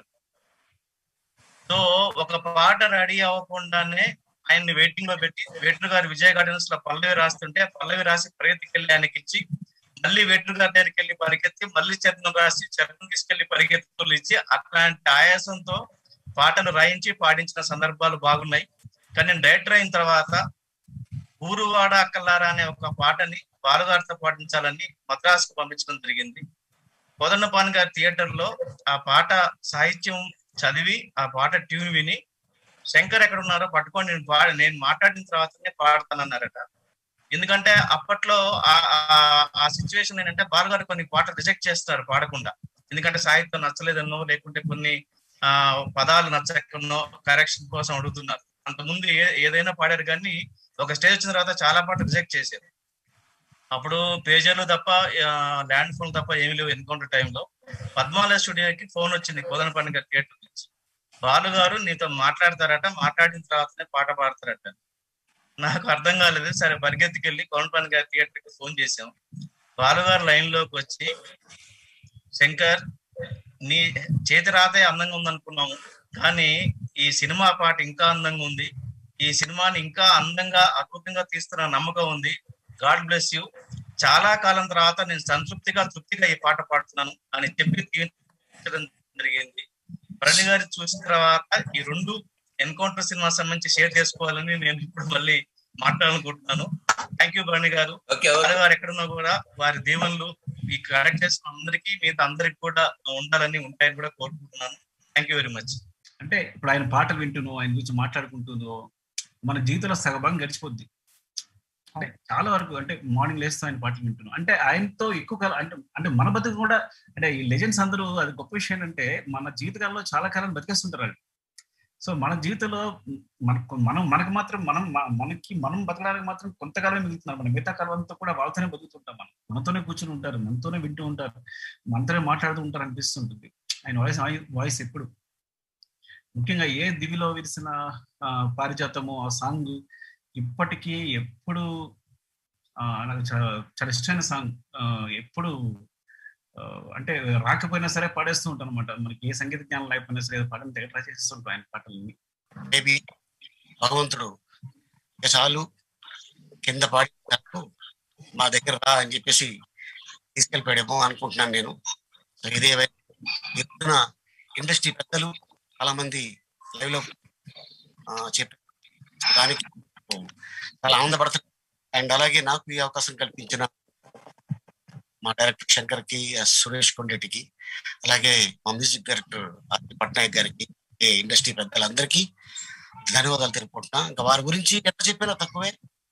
సో ఒక పాట రెడీ అవ్వకుండానే ఆయన్ని వెయిటింగ్ లో పెట్టి వేటూరు గారు విజయ గార్డెన్స్ లో పల్లవి రాస్తుంటే ఆ పల్లవి రాసి పరిగెత్తికెళ్ళి ఆయనకి ఇచ్చి మళ్ళీ వేటూరు గారి దగ్గరికి వెళ్ళి పరిగెత్తి మళ్ళీ చరణం రాసి చరణం తీసుకెళ్లి పరిగెత్తులు ఇచ్చి అట్లాంటి ఆయాసంతో పాటలు రాయించి పాడించిన సందర్భాలు బాగున్నాయి కానీ నేను డైరెక్టర్ అయిన తర్వాత ఊరువాడ అక్కలారా అనే ఒక పాటని బాలుగారితో పాటించాలని మద్రాసుకు పంపించడం జరిగింది కోదండపాన్ గారి థియేటర్ లో ఆ పాట సాహిత్యం చదివి ఆ పాట ట్యూన్ విని శంకర్ ఎక్కడ ఉన్నారో పట్టుకొని నేను పాడి నేను మాట్లాడిన తర్వాతనే పాడతానన్నారట ఎందుకంటే అప్పట్లో ఆ- ఆ- ఆ సిచ్యువేషన్ ఏంటంటే బాలుగారు కొన్ని పాటలు రిజెక్ట్ చేస్తారు పాడకుండా ఎందుకంటే సాహిత్యం నచ్చలేదన్నో లేకుంటే కొన్ని ఆ పదాలు నచ్చకన్నో కరెక్షన్ కోసం అడుగుతున్నారు అంతకుముందు ఏ ఏదైనా పాడారు కానీ ఒక స్టేజ్ వచ్చిన తర్వాత చాలా పాటలు రిజెక్ట్ చేశారు అప్పుడు పేజర్లు తప్ప ల్యాండ్ ఫోన్ తప్ప ఏమీ లేవు ఎన్కౌంటర్ టైంలో పద్మాలయ స్టూడియోకి ఫోన్ వచ్చింది కోదన పండుగ థియేటర్ నుంచి బాలు గారు నీతో మాట్లాడతారట మాట్లాడిన తర్వాతనే పాట పాడతారట నాకు అర్థం కాలేదు సరే పరిగెత్తికి వెళ్ళి కోదన పండుగ థియేటర్ కి ఫోన్ చేసాం బాలు గారు లైన్ లోకి వచ్చి శంకర్ నీ చేతి రాతే అందంగా ఉందనుకున్నాము కానీ ఈ సినిమా పాట ఇంకా అందంగా ఉంది ఈ సినిమాని ఇంకా అందంగా అద్భుతంగా తీస్తున్న నమ్మకం ఉంది గాడ్ బ్లెస్ యూ చాలా కాలం తర్వాత నేను సంతృప్తిగా తృప్తిగా ఈ పాట పాడుతున్నాను అని చెప్పి తీర్చడం జరిగింది భరణి గారి చూసిన తర్వాత ఈ రెండు ఎన్కౌంటర్ సినిమా సంబంధించి షేర్ చేసుకోవాలని నేను ఇప్పుడు మళ్ళీ మాట్లాడాలనుకుంటున్నాను థ్యాంక్ యూ భరణి గారు భరణి గారు ఎక్కడున్నా కూడా వారి దీవెనలు ఈ కరెక్ట్ చేసిన అందరికీ మిగతా అందరికి కూడా ఉండాలని ఉంటాయని కూడా కోరుకుంటున్నాను థ్యాంక్ యూ వెరీ మచ్ అంటే ఇప్పుడు ఆయన పాటలు వింటున్నో ఆయన గురించి మాట్లాడుకుంటుందో మన జీవితంలో సగభాగం గడిచిపోద్ది అంటే చాలా వరకు అంటే మార్నింగ్ లేస్తూ ఆయన పాటలు వింటున్నాం అంటే ఆయనతో ఎక్కువ కాలం అంటే అంటే మన బతుకు కూడా అంటే ఈ లెజెండ్స్ అందరూ అది గొప్ప విషయం ఏంటంటే మన జీవితకాలంలో చాలా కాలం బతికేస్తుంటారు వాళ్ళు సో మన జీవితంలో మనకు మనం మనకు మాత్రం మనం మ- మనకి మనం బతకడానికి మాత్రం కొంతకాలం మిగులుతున్నారు మన మిగతా కాలం అంతా కూడా వాళ్ళతోనే బతుకుతుంటాం మనం మనతోనే కూర్చుని ఉంటారు మనతోనే వింటూ ఉంటారు మనతోనే మాట్లాడుతూ ఉంటారు అనిపిస్తుంటుంది ఆయన వాయిస్ వాయిస్ ఎప్పుడు ముఖ్యంగా ఏ దివిలో విరిసిన ఆ, పారిజాతము ఆ సాంగ్ ఇప్పటికీ ఎప్పుడు ఆ, నాకు చాలా చాలా ఇష్టమైన సాంగ్ ఎప్పుడు ఆ, అంటే రాకపోయినా సరే పాడేస్తూ ఉంటాను అనమాట మనకి ఏ సంగీత జ్ఞానం లేకపోయినా సరే పాడని దగ్గర ట్రై చేస్తుంటాం ఆయన పాటల్ని మేబీ భగవంతుడు ఇక చాలు కింద పాడి నాకు మా దగ్గర రా అని చెప్పేసి తీసుకెళ్ళిపోయాడేమో అనుకుంటున్నాను నేను సో ఇదే ఎత్తున ఇండస్ట్రీ పెద్దలు చాలా మంది లైవ్ లో ఆ, చెప్పారు సో దానికి చాలా ఆనందపడతాను అండ్ అలాగే నాకు ఈ అవకాశం కల్పించిన మా డైరెక్టర్ శంకర్ కి ఎస్ సురేష్ కొండెటికి అలాగే మా మ్యూజిక్ డైరెక్టర్ ఆర్పి పట్నాయక్ గారికి ఈ ఇండస్ట్రీ పెద్దలందరికీ ధన్యవాదాలు తెలుపుకుంటున్నా ఇంకా వారి గురించి ఎంత చెప్పినా తక్కువే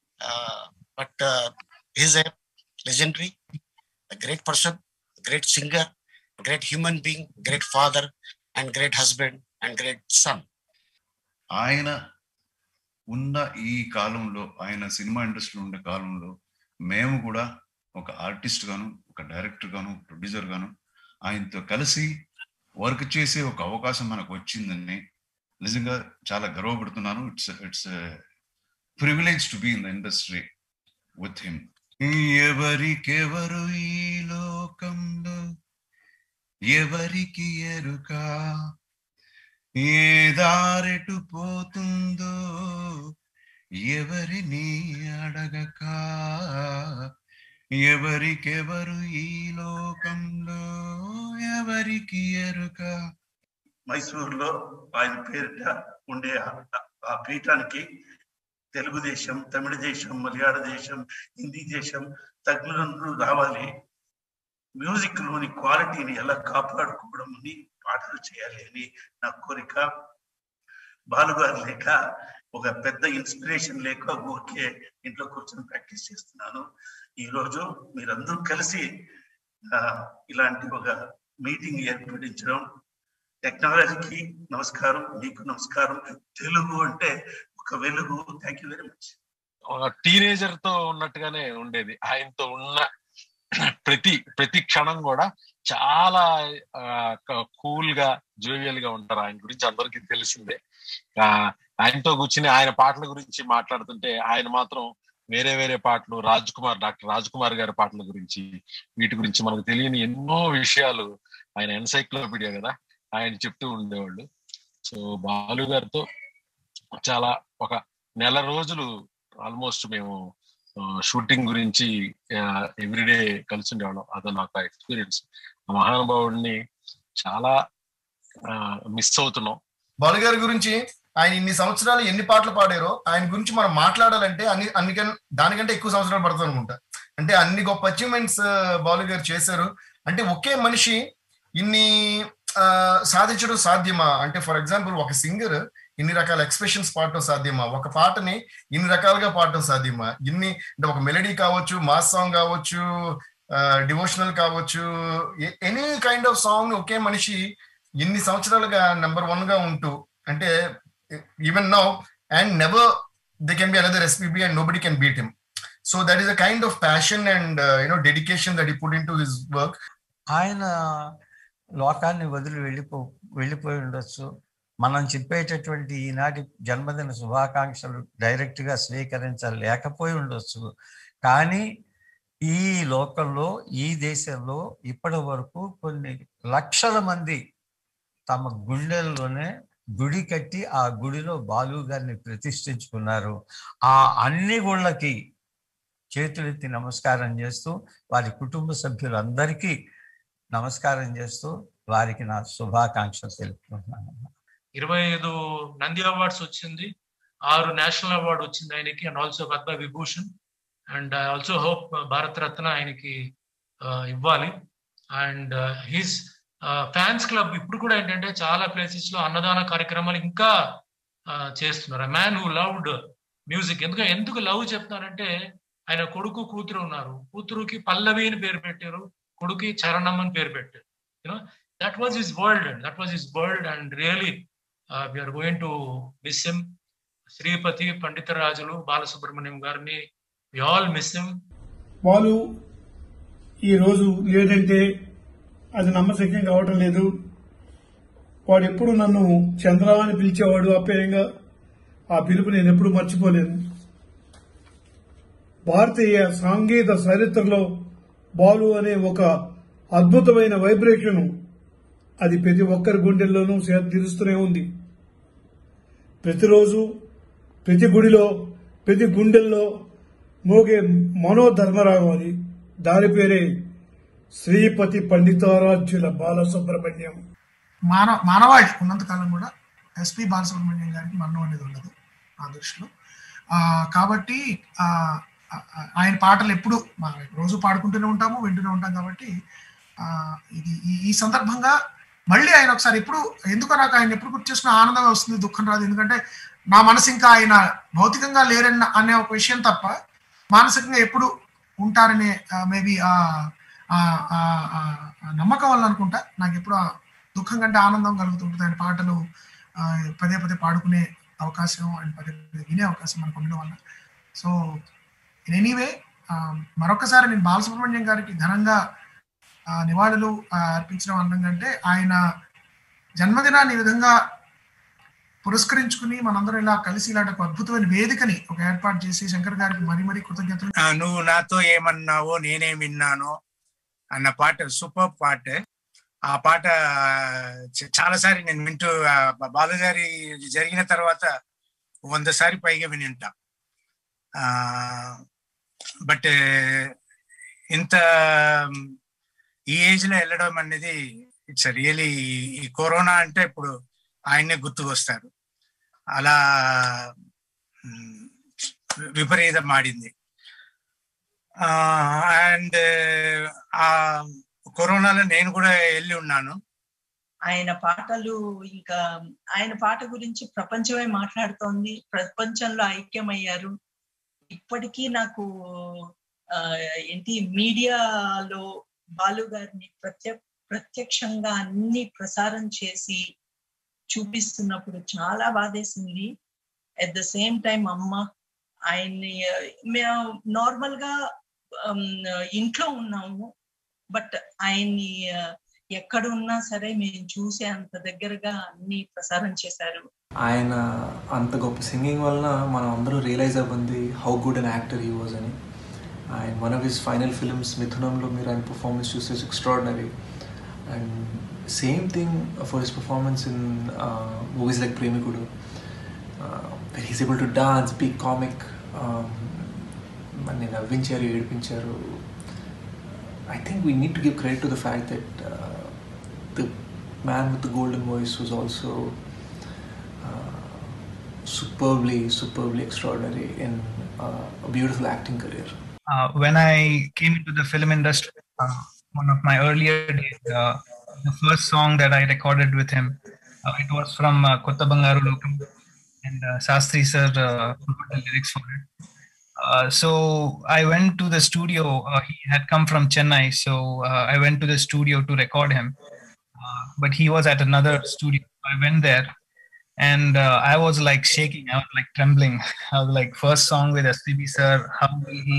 but is a legendary great person great singer great human being great father and great husband and great son ఆయన ఉన్న ఈ కాలంలో ఆయన సినిమా ఇండస్ట్రీలో ఉండే కాలంలో మేము కూడా ఒక ఆర్టిస్ట్ గాను ఒక డైరెక్టర్ గాను ప్రొడ్యూసర్ గాను ఆయనతో కలిసి వర్క్ చేసే ఒక అవకాశం మనకు వచ్చిందని నిజంగా చాలా గర్వపడుతున్నాను it's it's privilege to be in the industry with him ఎవరికెవరు ఈ లోకంలో ఎవరికి ఎరుక ఏ దారెటు పోతుందో ఎవరిని అడగక ఎవరికెవరు ఈ లోకంలో ఎవరికి ఎరుక మైసూరులో ఆయన పేరిట ఉండే ఆ- ఆ పీఠానికి తెలుగుదేశం తమిళ దేశం మలయాళ దేశం హిందీ దేశం తగ్గులు రావాలి మ్యూజిక్ లోని క్వాలిటీని ఎలా కాపాడుకోవడం అని పాటలు చేయాలి అని నా కోరిక బాలుగారు లేక ఒక పెద్ద ఇన్స్పిరేషన్ లేక ఊరికే ఇంట్లో కూర్చొని ప్రాక్టీస్ చేస్తున్నాను ఈ రోజు మీరందరూ కలిసి ఆ, ఇలాంటి ఒక మీటింగ్ ఏర్పడించడం టెక్నాలజీకి నమస్కారం మీకు నమస్కారం తెలుగు అంటే ఒక వెలుగు thank you very much teenager తో ఉన్నట్టుగానే ఉండేది ఆయనతో ఉన్న ప్రతి ప్రతి క్షణం కూడా చాలా కూల్ గా జోవియల్ గా ఉంటారు ఆయన గురించి అందరికీ తెలిసిందే ఆ, ఆయనతో కూర్చుని ఆయన పాటల గురించి మాట్లాడుతుంటే ఆయన మాత్రం వేరే వేరే పాటలు రాజ్ కుమార్ డాక్టర్ రాజ్ కుమార్ గారి పాటల గురించి వీటి గురించి మనకు తెలియని ఎన్నో విషయాలు ఆయన ఎన్సైక్లోపీడియా కదా ఆయన చెప్తూ ఉండేవాళ్ళు సో బాలు గారితో చాలా ఒక నెల రోజులు ఆల్మోస్ట్ మేము షూటింగ్ గురించి ఎవ్రీడే కలిసి ఉండేవాళ్ళం అదో నాకు ఎక్స్పీరియన్స్ ఆ మహానుభావుడిని చాలా మిస్ అవుతున్నాం బాలు గారి గురించి ఆయన ఇన్ని సంవత్సరాలు ఎన్ని పాటలు పాడారో ఆయన గురించి మనం మాట్లాడాలంటే అన్ని అన్నికన్ దానికంటే ఎక్కువ సంవత్సరాలు పడుతుంది అనుకుంటా అంటే అన్ని గొప్ప అచీవ్మెంట్స్ బాలు గారు చేశారు అంటే ఒకే మనిషి ఇన్ని ఆ, సాధించడం సాధ్యమా అంటే ఫర్ ఎగ్జాంపుల్ ఒక సింగర్ ఇన్ని రకాల ఎక్స్ప్రెషన్స్ పాడటం సాధ్యమా ఒక పాటని ఇన్ని రకాలుగా పాడటం సాధ్యమా ఇన్ని అంటే ఒక మెలడీ కావచ్చు మాస్ సాంగ్ కావచ్చు డివోషనల్ కావచ్చు ఎనీ కైండ్ ఆఫ్ సాంగ్ ఒకే మనిషి ఇన్ని సంవత్సరాలుగా నెంబర్ వన్ గా ఉంటూ అంటే even now and never they can be another SPB and nobody can beat him so that is a kind of passion and you know dedication that he put into his work ఆయన లోకాన్ని వదిలి వెళ్ళిపో వెళ్ళిపోయి ఉండొచ్చు మనం చెప్పేటటువంటి ఈనాటి జన్మదిన శుభాకాంక్షలు డైరెక్ట్ గా స్వీకరించలేకపోయి ఉండొచ్చు కానీ ఈ లోకంలో ఈ దేశంలో ఇప్పటి వరకు కొన్ని లక్షల మంది తమ గుండెల్లోనే గుడి కట్టి ఆ గుడిలో బాలు గారిని ప్రతిష్ఠించుకున్నారు ఆ అన్ని గుళ్ళకి చేతులెత్తి నమస్కారం చేస్తూ వారి కుటుంబ సభ్యులందరికీ నమస్కారం చేస్తూ వారికి నా శుభాకాంక్షలు తెలుపుకుంటున్నాను ఇరవై ఐదు నంది అవార్డ్స్ వచ్చింది ఆరు నేషనల్ అవార్డు వచ్చింది ఆయనకి and also Padma Vibhushan and I also hope Bharat Ratna ఆయనకి ఆ, ఇవ్వాలి అండ్ హిస్ ఫ్యాన్స్ క్లబ్ ఇప్పుడు కూడా ఏంటంటే చాలా ప్లేసెస్ లో అన్నదాన కార్యక్రమాలు ఇంకా ఆ, చేస్తున్నారు మ్యాన్ హూ లవ్డ్ మ్యూజిక్ ఎందుకంటే ఎందుకు లవ్ చెప్తానంటే ఆయన కొడుకు కూతురు ఉన్నారు కూతురుకి పల్లవి అని పేరు పెట్టారు కొడుకు చరణం అని పేరు పెట్టారు you know that was his world and that was his world and really we're going to miss him Sripathi Panditharajulu Balasubrahmanyam గారిని వి ఆల్ మిస్ హిమ్ వాళ్ళు ఈ రోజు లేదంటే అది నమ్మశక్యం కావటం లేదు వాడు ఎప్పుడు నన్ను చంద్ర అని పిలిచేవాడు అప్యాయంగా ఆ పిలుపు నేను ఎప్పుడు మర్చిపోలేను భారతీయ సంగీత చరిత్రలో బాలు అనే ఒక అద్భుతమైన వైబ్రేషన్ అది ప్రతి ఒక్కరి గుండెల్లోనూ సేద తీరుస్తూనే ఉంది ప్రతిరోజు ప్రతి గుడిలో ప్రతి గుండెల్లో మోగే మనోధర్మరాగం అది దాని పేరే శ్రీపతి పండితారాధ్యుల బాలసుబ్రహ్మణ్యం మానవ మానవాళి ఉన్నంత కాలం కూడా ఎస్పి బాలసుబ్రహ్మణ్యం గారికి మరణం అనేది ఉండదు నా దృష్టిలో ఆ, కాబట్టి ఆ, ఆ, ఆయన పాటలు ఎప్పుడు మా రోజు పాడుకుంటూనే ఉంటాము వింటూనే ఉంటాం కాబట్టి ఆ, ఇది ఈ- ఈ సందర్భంగా మళ్ళీ ఆయన ఒకసారి ఎప్పుడు ఎందుకో నాకు ఆయన ఎప్పుడు గుర్తు చేసుకున్న ఆనందం వస్తుంది దుఃఖం రాదు ఎందుకంటే నా మనసు ఇంకా ఆయన భౌతికంగా లేరన్న అనే ఒక విషయం తప్ప మానసికంగా ఎప్పుడు ఉంటారనే మేబీ ఆ ఆ- ఆ- ఆ- ఆ నమ్మకం వల్ల అనుకుంటా నాకు ఎప్పుడు ఆ దుఃఖం కంటే ఆనందం కలుగుతుంటుంది ఆయన పాటలు ఆ, పదే పదే పాడుకునే అవకాశం అండ్ పదే పదే వినే అవకాశం మనకు ఉండడం వల్ల సో ఇన్ ఎనీవే మరొకసారి నేను బాలసుబ్రహ్మణ్యం గారికి ఘనంగా ఆ, నివాళులు ఆ, అర్పించడం అనడం కంటే ఆయన జన్మదినాన్ని ఈ విధంగా పురస్కరించుకుని మనందరం ఇలా కలిసి ఇలాంటి ఒక అద్భుతమైన వేదికని ఒక ఏర్పాటు చేసి శంకర్ గారికి మరీ మరీ కృతజ్ఞతలు ఆ, నువ్వు నాతో ఏమన్నావో నేనే విన్నానో అన్న పాట సూపర్ పాట ఆ పాట చ- చాలాసారి నేను వింటూ ఆ బాలు గారి జరిగిన తర్వాత వంద సారి పైగా విని ఉంటా బట్ ఇంత ఈ ఏజ్ లో వెళ్ళడం అనేది ఇట్స్ రియలీ ఈ కరోనా అంటే ఇప్పుడు ఆయన్నే గుర్తుకొస్తారు అలా మ్, విపరీతం ఆడింది అండ్ ఆ కరోనాలో నేను కూడా వెళ్ళి ఉన్నాను ఆయన పాటలు ఇంకా ఆయన పాట గురించి ప్రపంచమే మాట్లాడుతోంది ప్రపంచంలో ఐక్యమయ్యారు ఇప్పటికీ నాకు ఆ, ఏంటి మీడియాలో బాలు గారిని ప్రత్య ప్రత్యక్షంగా అన్ని ప్రసారం చేసి చూపిస్తున్నప్పుడు చాలా బాధేసింది అట్ ద సేమ్ టైం అమ్మ ఆయన్ని ఆ, మేము నార్మల్ గా ఆమ్, ఇంట్లో ఉన్నాము బట్ ఆయన్ని ఆ, ఎక్కడ ఉన్నా సరే మేము చూసే అంత దగ్గరగా అన్ని ప్రసారం చేశారు ఆయన అంత గొప్ప సింగింగ్ వలన మనం అందరూ రియలైజ్ అవ్వంది how good an actor he was అని and one of his final films మిథునంలో మీరు ఆయన పర్ఫార్మెన్స్ చూస్తే extraordinary and same thing for his performance in movies like Premikudu where he's able to dance be comic మన నవ్వించారు ఏడిపించారు I think we need to give credit to the fact that uh, the man with the golden voice was also uh, superbly, superbly extraordinary in uh, a beautiful acting career. uh, when I came into the film industry, uh, one of my earlier days, uh, the first song that I recorded with him, uh, it was from uh, Kotta Bangaru Lokam, and uh, Sastri sir uh, wrote the lyrics for it. Uh, so I went to the studio. Uh, he had come from Chennai, so uh, I went to the studio to record him. Uh, but he was at another studio. I went there, and uh, I was like shaking. I was like trembling. I was like, first song with SPB sir. How will he?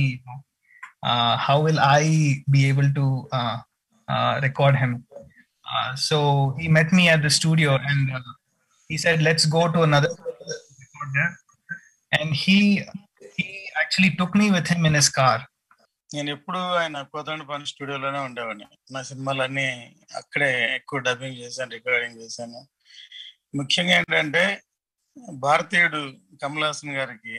Uh, how will I be able to uh, uh, record him? Uh, so he met me at the studio, and uh, he said, "Let's go to another record there." And he he actually took me with him in his car. నేను ఎప్పుడు ఆయన కోదండ పని స్టూడియోలోనే ఉండేవాడిని నా సినిమాలన్నీ అక్కడే ఎక్కువ dubbing చేశాను రికార్డింగ్ చేశాను ముఖ్యంగా ఏంటంటే భారతీయుడు కమల్ హాసన్ గారికి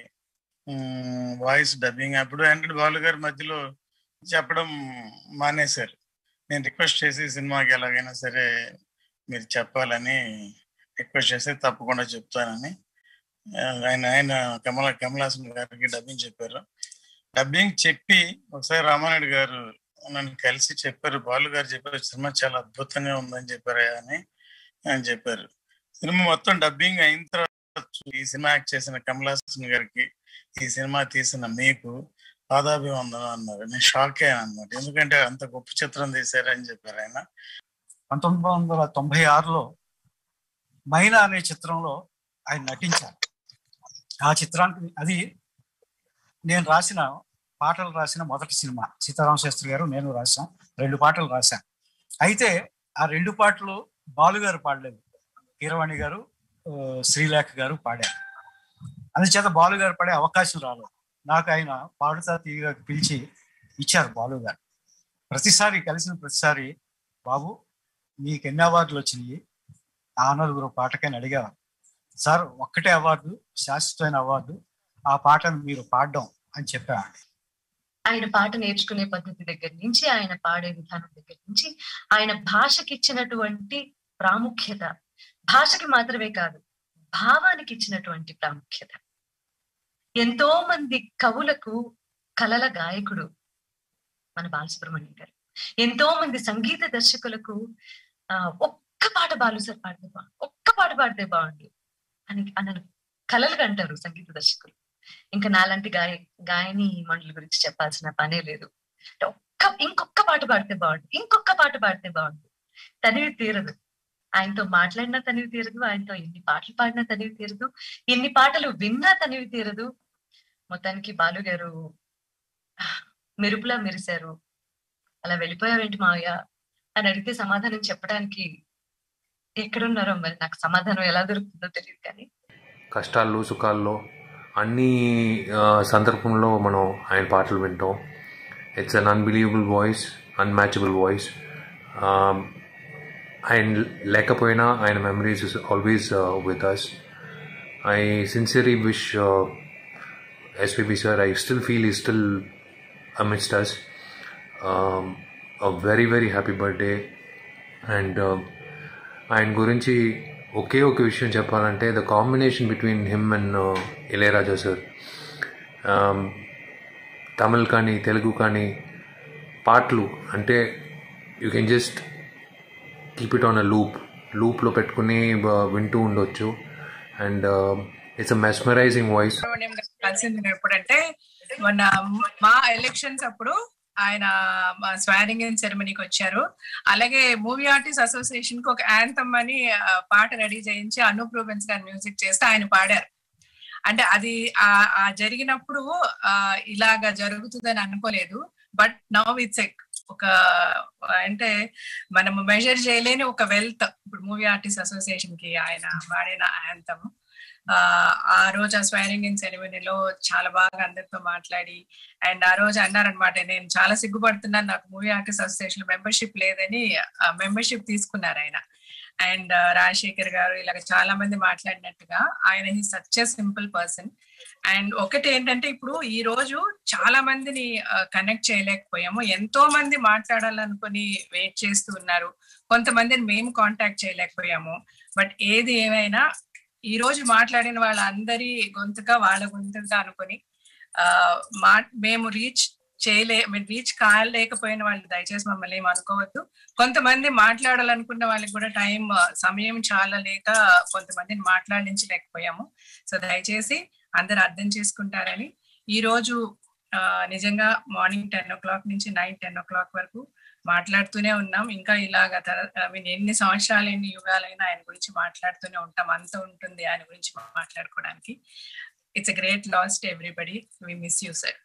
వాయిస్ డబ్బింగ్ అప్పుడు ఏంటంటే బాలు గారి మధ్యలో చెప్పడం మానేశారు నేను రిక్వెస్ట్ చేసి సినిమాకి ఎలాగైనా సరే మీరు చెప్పాలని రిక్వెస్ట్ చేస్తే తప్పకుండా చెప్తానని ఆ, ఆయన ఆయన కమల కమల్ హాసన్ గారికి డబ్బింగ్ చెప్పారు డబ్బింగ్ చెప్పి ఒకసారి రామానాయుడు గారు నన్ను కలిసి చెప్పారు బాలు గారు చెప్పారు సినిమా చాలా అద్భుతంగా ఉందని చెప్పారు అని ఆయన చెప్పారు సినిమా మొత్తం డబ్బింగ్ అయిన తర్వాత ఈ సినిమా యాక్ట్ చేసిన కమల్ హాసన్ గారికి ఈ సినిమా తీసిన మీకు పాదాభివందనం అన్నారు నేను షాక్ అయ్యాను అనమాట ఎందుకంటే అంత గొప్ప చిత్రం తీశారని చెప్పారు ఆయన పంతొమ్మిది వందల తొంభై ఆరులో మైనా అనే చిత్రంలో ఆయన నటించారు ఆ చిత్రానికి అది నేను రాసిన పాటలు రాసిన మొదటి సినిమా సీతారామ శాస్త్రి గారు నేను రాశాం రెండు పాటలు రాశాను అయితే ఆ రెండు పాటలు బాలు గారు పాడలేదు కీరవాణి గారు ఆ, శ్రీలేఖ గారు పాడారు అందుచేత బాలు గారు పాడే అవకాశం రాలేదు నాకు ఆయన పాడుతా తీయగా పిలిచి ఇచ్చారు బాలు గారు ప్రతిసారి కలిసిన ప్రతిసారి బాబు మీకు ఎన్ని అవార్డులు వచ్చినాయి ఆ నలుగురు పాటకని అడిగేవారు సార్ ఒక్కటే అవార్డు శాశ్వతమైన అవార్డు ఆ పాటను మీరు పాడడం అని చెప్పేవాడు ఆయన పాట నేర్చుకునే పద్ధతి దగ్గర నుంచి ఆయన పాడే విధానం దగ్గర నుంచి ఆయన భాషకి ఇచ్చినటువంటి ప్రాముఖ్యత భాషకి మాత్రమే కాదు భావానికి ఇచ్చినటువంటి ప్రాముఖ్యత ఎంతో మంది కవులకు కలల గాయకుడు మన బాలసుబ్రహ్మణ్యం గారు ఎంతో మంది సంగీత దర్శకులకు ఆ ఒక్క పాట బాలు సార్ పాడితే బాగుండు ఒక్క పాట పాడితే బాగుండు అని అన్నను కలలుగా అంటారు సంగీత దర్శకులు ఇంకా నాలాంటి గాయ గాయని మండలి గురించి చెప్పాల్సిన పనే లేదు అంటే ఒక్క ఇంకొక పాట పాడితే బాగుండు ఇంకొక పాట పాడితే బాగుండు తనివి తీరదు ఆయనతో మాట్లాడినా తనివి తీరదు ఆయనతో ఎన్ని పాటలు పాడినా తనివి తీరదు ఎన్ని పాటలు విన్నా తనివి తీరదు మొత్తానికి బాలు గారు మెరుపులా మెరిశారు అలా వెళ్ళిపోయావేంటి మావయ్య అని అడిగితే సమాధానం చెప్పడానికి ఎక్కడున్నారో మరి నాకు సమాధానం ఎలా దొరుకుతుందో తెలియదు కానీ కష్టాల్లో సుఖాల్లో అన్ని ఆ, సందర్భంలో మనం ఆయన పాటలు వింటాం it's un unbelievable voice unmatchable voice ఆయన లేకపోయినా ఆయన memories is always with us I sincerely wish SPB sir I still feel he still amidst us. Um, a very very happy birthday and ఆయన గురించి ఒకే ఒక విషయం చెప్పాలంటే the combination between him and Ilaiyaraaja sir Tamil కానీ తెలుగు కానీ పాటలు అంటే you can just keep it on a loop లూప్లో పెట్టుకుని uh, వింటూ ఉండొచ్చు and it's a mesmerising voice Subrahmanyam గారు కలిసింది నేను ఎప్పుడంటే మొన్న మా ఎలక్షన్స్ అప్పుడు ఆయన స్వారింగ్ ఇన్ సెరమనీకి వచ్చారు అలాగే మూవీ ఆర్టిస్ట్ అసోసియేషన్ కి ఒక యాంథమ్ అని ఆ, పాట రెడీ చేయించి అనూప్ రూబెన్స్ గారు మ్యూజిక్ చేస్తే ఆయన పాడారు అంటే అది ఆ ఆ జరిగినప్పుడు ఆ, ఇలాగా జరుగుతుందని అనుకోలేదు బట్ నవ్ ఇట్స్ ఒక అంటే మనము మెజర్ చేయలేని ఒక వెల్త్ ఇప్పుడు మూవీ ఆర్టిస్ట్ అసోసియేషన్ కి ఆయన వాడిన యాంథమ్ ఆ ఆ రోజు ఆ స్వైరింగ్ ఇన్ సెరమనీలో చాలా బాగా అందరితో మాట్లాడి అండ్ ఆ రోజు అన్నారనమాట నేను చాలా సిగ్గుపడుతున్నాను నాకు మూవీ ఆర్టిస్ట్ అసోసియేషన్ మెంబర్షిప్ లేదని మెంబర్షిప్ తీసుకున్నారు ఆయన అండ్ రాజశేఖర్ గారు ఇలాగ చాలా మంది మాట్లాడినట్టుగా ఆయన he such simple person and ఒకటి ఏంటంటే ఇప్పుడు ఈ రోజు చాలా మందిని కనెక్ట్ చేయలేకపోయాము ఎంతో మంది మాట్లాడాలనుకుని వెయిట్ చేస్తూ ఉన్నారు కొంతమందిని మేము కాంటాక్ట్ చేయలేకపోయాము బట్ ఏది ఏమైనా ఈ రోజు మాట్లాడిన వాళ్ళందరి గొంతుగా వాళ్ళ గొంతుగా అనుకుని ఆ మా మేము రీచ్ చేయలే రీచ్ కాలేకపోయిన వాళ్ళు దయచేసి మమ్మల్ని ఏం అనుకోవద్దు కొంతమంది మాట్లాడాలనుకున్న వాళ్ళకి కూడా టైం సమయం చాలా లేక కొంతమందిని మాట్లాడించలేకపోయాము సో దయచేసి అందరు అర్థం చేసుకుంటారని ఈ రోజు ఆ, నిజంగా మార్నింగ్ టెన్ ఓ క్లాక్ నుంచి నైట్ టెన్ ఓ క్లాక్ వరకు మాట్లాడుతూనే ఉన్నాం ఇంకా ఇలాగ ఐ మీన్ ఎన్ని సంవత్సరాలు ఎన్ని యుగాలైనా ఆయన గురించి మాట్లాడుతూనే ఉంటాం అంత ఉంటుంది ఆయన గురించి మాట్లాడుకోవడానికి it's a great loss to everybody we miss you sir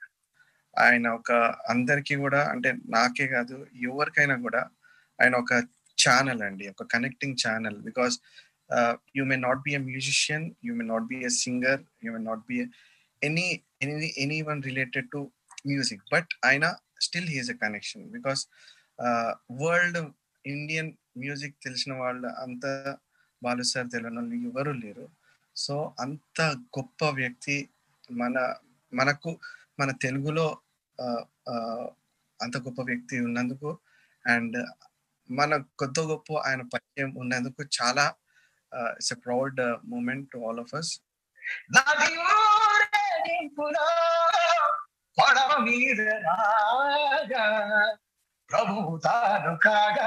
ఆయన ఒక అందరికీ కూడా అంటే నాకే కాదు ఎవరికైనా కూడా ఆయన ఒక ఛానల్ అండి ఒక connecting channel because you may not be a musician you may not be a singer you may not be any any any one related to music but ఆయన still he's a connection because world Indian music తెలిసిన వాళ్ళు అంత Balu sir తెలియని వాళ్ళు ఎవరు లేరు so అంత గొప్ప వ్యక్తి మన మనకు మన తెలుగులో ఆ, ఆ, అంత గొప్ప వ్యక్తి ఉన్నందుకు అండ్ మన కొత్త గొప్ప ఆయన పరిచయం ఉన్నందుకు చాలా it's a proud moment to all of us నది ఊరేగింపులో పడవ మీద రాగా ప్రభు తాను కాగా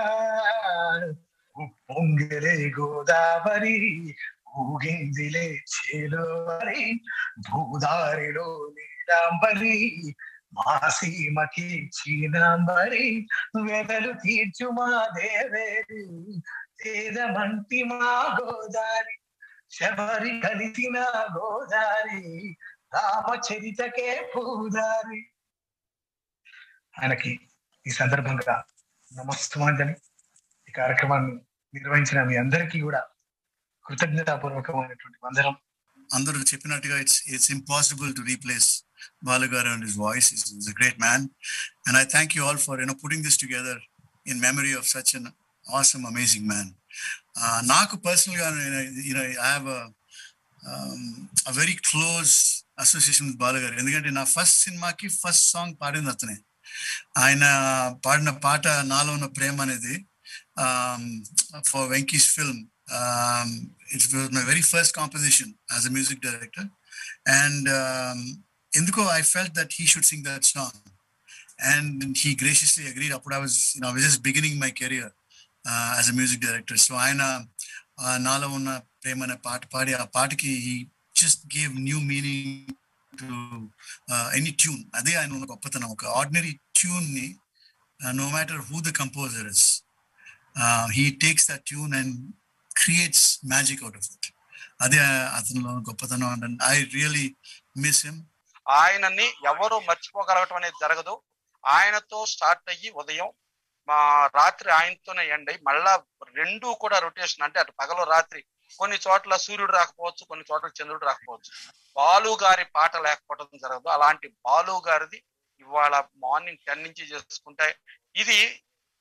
పొంగలే గోదావరి ఊగిందిలే చేలోవరి భూదారిలో నీలాంబరి మాసీమకి చీనాంబరి వెదలు తీర్చు మా దేవేరి తేదమంటి మా గోదారి శబరి కలిసిన గోదారి రామచరితకే పూదారి ఆయనకి ఈ సందర్భంగా నమస్తమాంజలి ఈ కార్యక్రమాన్ని నిర్వహించిన మీ అందరికీ కూడా కృతజ్ఞతాపూర్వకమైనటువంటి వందనం అందరూ చెప్పినట్టుగా it's it's impossible to replace Balu గారు and his voice is a great man and I thank you all for you know putting this together in memory of such an awesome amazing man నాకు పర్సనల్గా you know I have a very close association with Balu గారు ఎందుకంటే నా first సినిమాకి first song పాడింది అతనే ఆయన పాడిన పాట నాలో ఉన్న ప్రేమ అనేది for Venky's film it's my very first composition as a music director and ఎందుకో I felt that he should sing that song and he graciously agreed అప్పుడు I was I was just beginning my career as a music director so ఆయన ఆ నాలో ఉన్న ప్రేమ అనే పాట పాడి ఆ పాటకి he just gave new meaning to any tune అదే ఆయన ఉన్న గొప్పతనం ఒక ఆర్డినరీ ట్యూన్ ని no matter who the composer is he takes that tune and creates magic out of it అదే అతనిలో గొప్పతనం and I really miss him ఆయనని ఎవరు మర్చిపోగలగటం అనేది జరగదు ఆయనతో స్టార్ట్ అయ్యి ఉదయం మా రాత్రి ఆయనతోనే ఎండ్ అయ్యి మళ్ళా రెండు కూడా రొటేషన్ అంటే అటు పగలు రాత్రి కొన్ని చోట్ల సూర్యుడు రాకపోవచ్చు కొన్ని చోట్ల చంద్రుడు రాకపోవచ్చు బాలు గారి పాట లేకపోవడం జరగదు అలాంటి బాలు గారిది ఇవాళ మార్నింగ్ టెన్ నుంచి చేసుకుంటే ఇది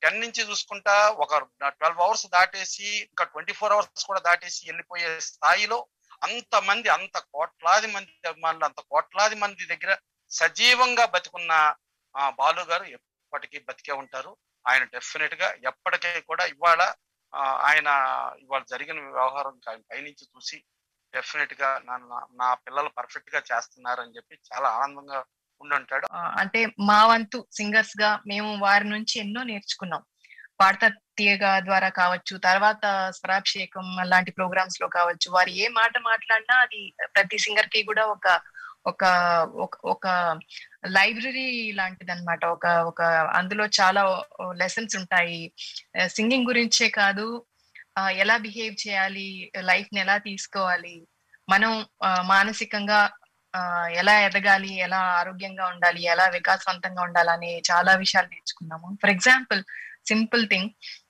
టెన్ నుంచి చూసుకుంటా ఒక ట్వెల్వ్ అవర్స్ దాటేసి ఇంకా ట్వంటీ ఫోర్ అవర్స్ కూడా దాటేసి వెళ్ళిపోయే స్థాయిలో అంతమంది అంత కోట్లాది మంది అభిమానులు అంత కోట్లాది మంది దగ్గర సజీవంగా బతికున్న ఆ, బాలు గారు ఎప్పటికీ బతికే ఉంటారు ఆయన డెఫినెట్ గా ఎప్పటికీ కూడా ఇవాళ ఆ, ఆయన ఇవాళ జరిగిన వ్యవహారం ఆయన పైనుంచి చూసి డెఫినెట్ గా నా నా- నా పిల్లలు పర్ఫెక్ట్ గా చేస్తున్నారని చెప్పి చాలా ఆనందంగా ఉండుంటాడు ఆ, అంటే మా వంతు సింగర్స్ గా మేము వారి నుంచి ఎన్నో నేర్చుకున్నాం పాడతా తీయగా ద్వారా కావచ్చు తర్వాత స్వరాభిషేకం అలాంటి ప్రోగ్రామ్స్ లో కావచ్చు వారు ఏ మాట మాట్లాడినా అది ప్రతి సింగర్ కి కూడా ఒక ఒక ఒక- ఒక లైబ్రరీ లాంటిది అనమాట ఒక ఒక అందులో చాలా లెసన్స్ ఉంటాయి సింగింగ్ గురించే కాదు ఆ, ఎలా బిహేవ్ చేయాలి లైఫ్ ని ఎలా తీసుకోవాలి మనం ఆ, మానసికంగా ఆ, ఎలా ఎదగాలి ఎలా ఆరోగ్యంగా ఉండాలి ఎలా వికాసవంతంగా ఉండాలని చాలా విషయాలు నేర్చుకున్నాము ఫర్ ఎగ్జాంపుల్ సింపుల్ థింగ్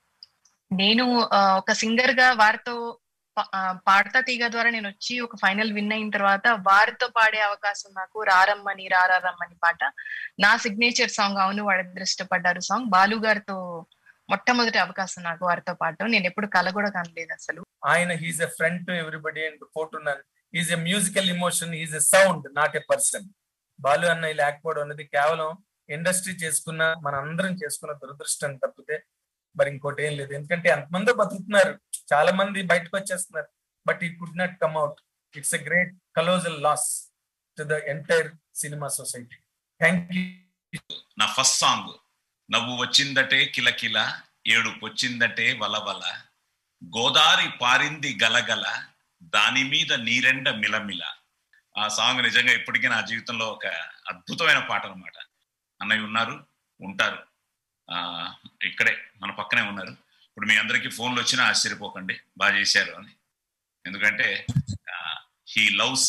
నేను ఆ, ఒక సింగర్ గా వారితో పా- ఆ, పాడతా తీగ ద్వారా నేను వచ్చి ఒక ఫైనల్ విన్ అయిన తర్వాత వారితో పాడే అవకాశం నాకు రారమ్మని రారమ్మని పాట నా సిగ్నేచర్ సాంగ్ అవును వాడు ఇష్టపడ్డారు సాంగ్ బాలు గారితో మొట్టమొదటి అవకాశం నాకు వారితో పాటు నేను ఎప్పుడు కల కూడా కనలేదు అసలు ఆయన he's a friend to everybody and పోతున్నాను is a musical emotion is a sound not a person Balu అన్న ఈ లేకపోవడం అనేది కేవలం ఇండస్ట్రీ చేసుకున్న మన అందరం చేసుకున్న దురదృష్టం తప్పితే మరి ఇంకోటి ఏం లేదు ఎందుకంటే ఎంతమందో బతుకుతున్నారు చాలా మంది బయటకు వచ్చేస్తున్నారు but he could not come out it's a great colossal loss to the entire cinema society thank you నా ఫస్ట్ సాంగ్ నవ్వు వచ్చిందటే కిలకిల ఏడు వచ్చిందటే వలవల గోదారి పారింది గలగల దాని మీద నీరెండ మిలమిల ఆ సాంగ్ నిజంగా ఇప్పటికీ నా జీవితంలో ఒక అద్భుతమైన పాట అనమాట అన్నయ్య ఉన్నారు ఉంటారు ఆ ఇక్కడే మన పక్కనే ఉన్నారు ఇప్పుడు మీ అందరికీ ఫోన్లు వచ్చినా ఆశ్చర్యపోకండి బాగా చేశారు అని ఎందుకంటే హీ లవ్స్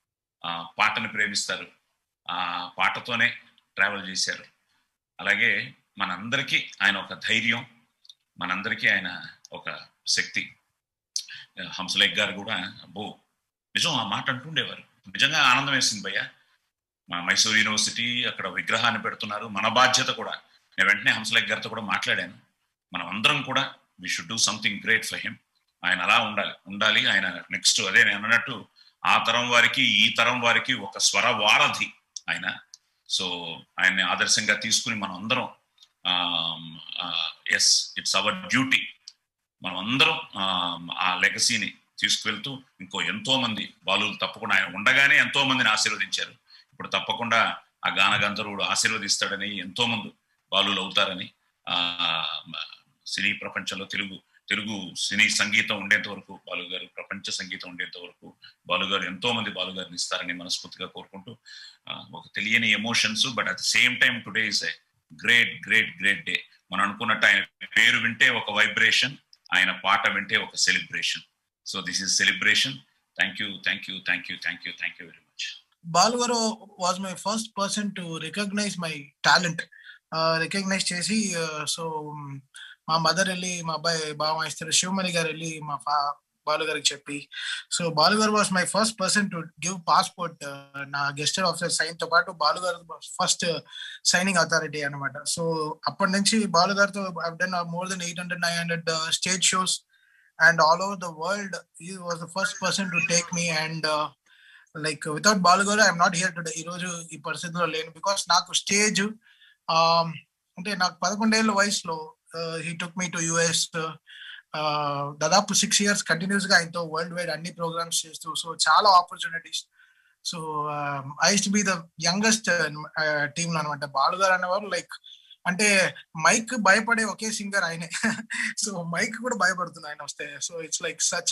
పాటను ప్రేమిస్తారు ఆ పాటతోనే ట్రావెల్ చేశారు అలాగే మనందరికీ ఆయన ఒక ధైర్యం మనందరికీ ఆయన ఒక శక్తి హంసలేఖ్ గారు కూడా అబ్బో నిజం ఆ మాట అంటుండేవారు నిజంగా ఆనందం వేసింది భయ్య మా మైసూర్ యూనివర్సిటీ అక్కడ విగ్రహాన్ని పెడుతున్నారు మన బాధ్యత కూడా నేను వెంటనే హంసలేఖ్ గారితో కూడా మాట్లాడాను మనం అందరం కూడా we should do something great for him ఆయన అలా ఉండాలి ఉండాలి ఆయన నెక్స్ట్ అదే నేను అన్నట్టు ఆ తరం వారికి ఈ తరం వారికి ఒక స్వర వారధి ఆయన సో ఆయన్ని ఆదర్శంగా తీసుకుని మనం అందరం ఎస్ ఇట్స్ అవర్ డ్యూటీ మనం అందరం ఆ లెగసీని తీసుకువెళ్తూ ఇంకో ఎంతో మంది బాలులు తప్పకుండా ఆయన ఉండగానే ఎంతో మందిని ఆశీర్వదించారు ఇప్పుడు తప్పకుండా ఆ గాన గంధర్వుడు ఆశీర్వదిస్తాడని ఎంతో మంది బాలులు అవుతారని ఆ సినీ ప్రపంచంలో తెలుగు తెలుగు సినీ సంగీతం ఉండేంత వరకు బాలుగారు ప్రపంచ సంగీతం ఉండేంత వరకు బాలుగారు ఎంతో మంది బాలుగారిని ఇస్తారని మనస్ఫూర్తిగా కోరుకుంటూ ఒక తెలియని emotions but at the same time today is a great great great day మనం అనుకున్నట్టు ఆయన పేరు వింటే ఒక వైబ్రేషన్ ఆయన పాట వింటే ఒక celebration so this is celebration thank you thank you thank you thank you thank you very much Balu గారు was my first person to recognize my talent recognize చేసి సో మా మదర్ వెళ్ళి మా అబ్బాయి బాగా ఇస్తారు శివమణి గారు వెళ్ళి మా ఫా బాలు గారికి చెప్పి సో బాలు గారు was my first person to give passport నా గెస్టెడ్ ఆఫీసర్ సైన్ తో పాటు బాలు గారు ఫస్ట్ సైనింగ్ అథారిటీ అనమాట సో అప్పటి నుంచి బాలు గారితో done more than eight hundred nine hundred stage shows and all over the world he was the first person to take me and like without Balu గారు I'm not here today ఈ రోజు ఈ పరిస్థితిలో లేను బికాస్ నాకు స్టేజ్ అంటే నాకు పదకొండేళ్ల వయసులో he took me to US దాదాపు సిక్స్ ఇయర్స్ కంటిన్యూస్ గా ఆయనతో వరల్డ్ వైడ్ అన్ని ప్రోగ్రామ్స్ చేస్తూ సో చాలా ఆపర్చునిటీస్ సో ఐస్ బి ద యంగెస్ట్ టీమ్ లో అనమాట బాలు గారు అనేవారు లైక్ అంటే మైక్ భయపడే ఒకే సింగర్ ఆయనే సో మైక్ కూడా భయపడుతుంది ఆయన వస్తే సో ఇట్స్ లైక్ సచ్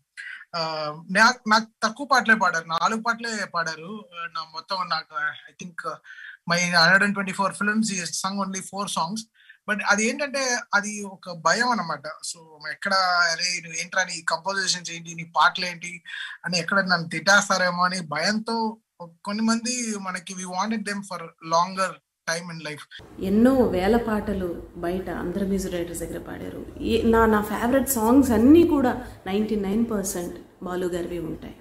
నాకు నాకు తక్కువ పాటలే పాడారు నాలుగు పాటలే పాడారు నా మొత్తం నాకు I think my hundred and twenty four films sung only four songs but అది ఏంటంటే అది ఒక భయం అనమాట సో ఎక్కడ అరే నువ్వు ఏంట్రా నీ కంపోజిషన్స్ ఏంటి నీ పాటలు ఏంటి అని ఎక్కడ నన్ను తిట్టేస్తారేమో అని భయంతో కొన్ని మంది మనకి we wanted them for longer time in life ఎన్నో వేల పాటలు బయట అందరు మ్యూజిక్ డైరెక్టర్స్ దగ్గర పాడారు నా నా ఫేవరెట్ సాంగ్స్ అన్నీ కూడా నైంటీ నైన్ పర్సెంట్ బాలు గారివి ఉంటాయి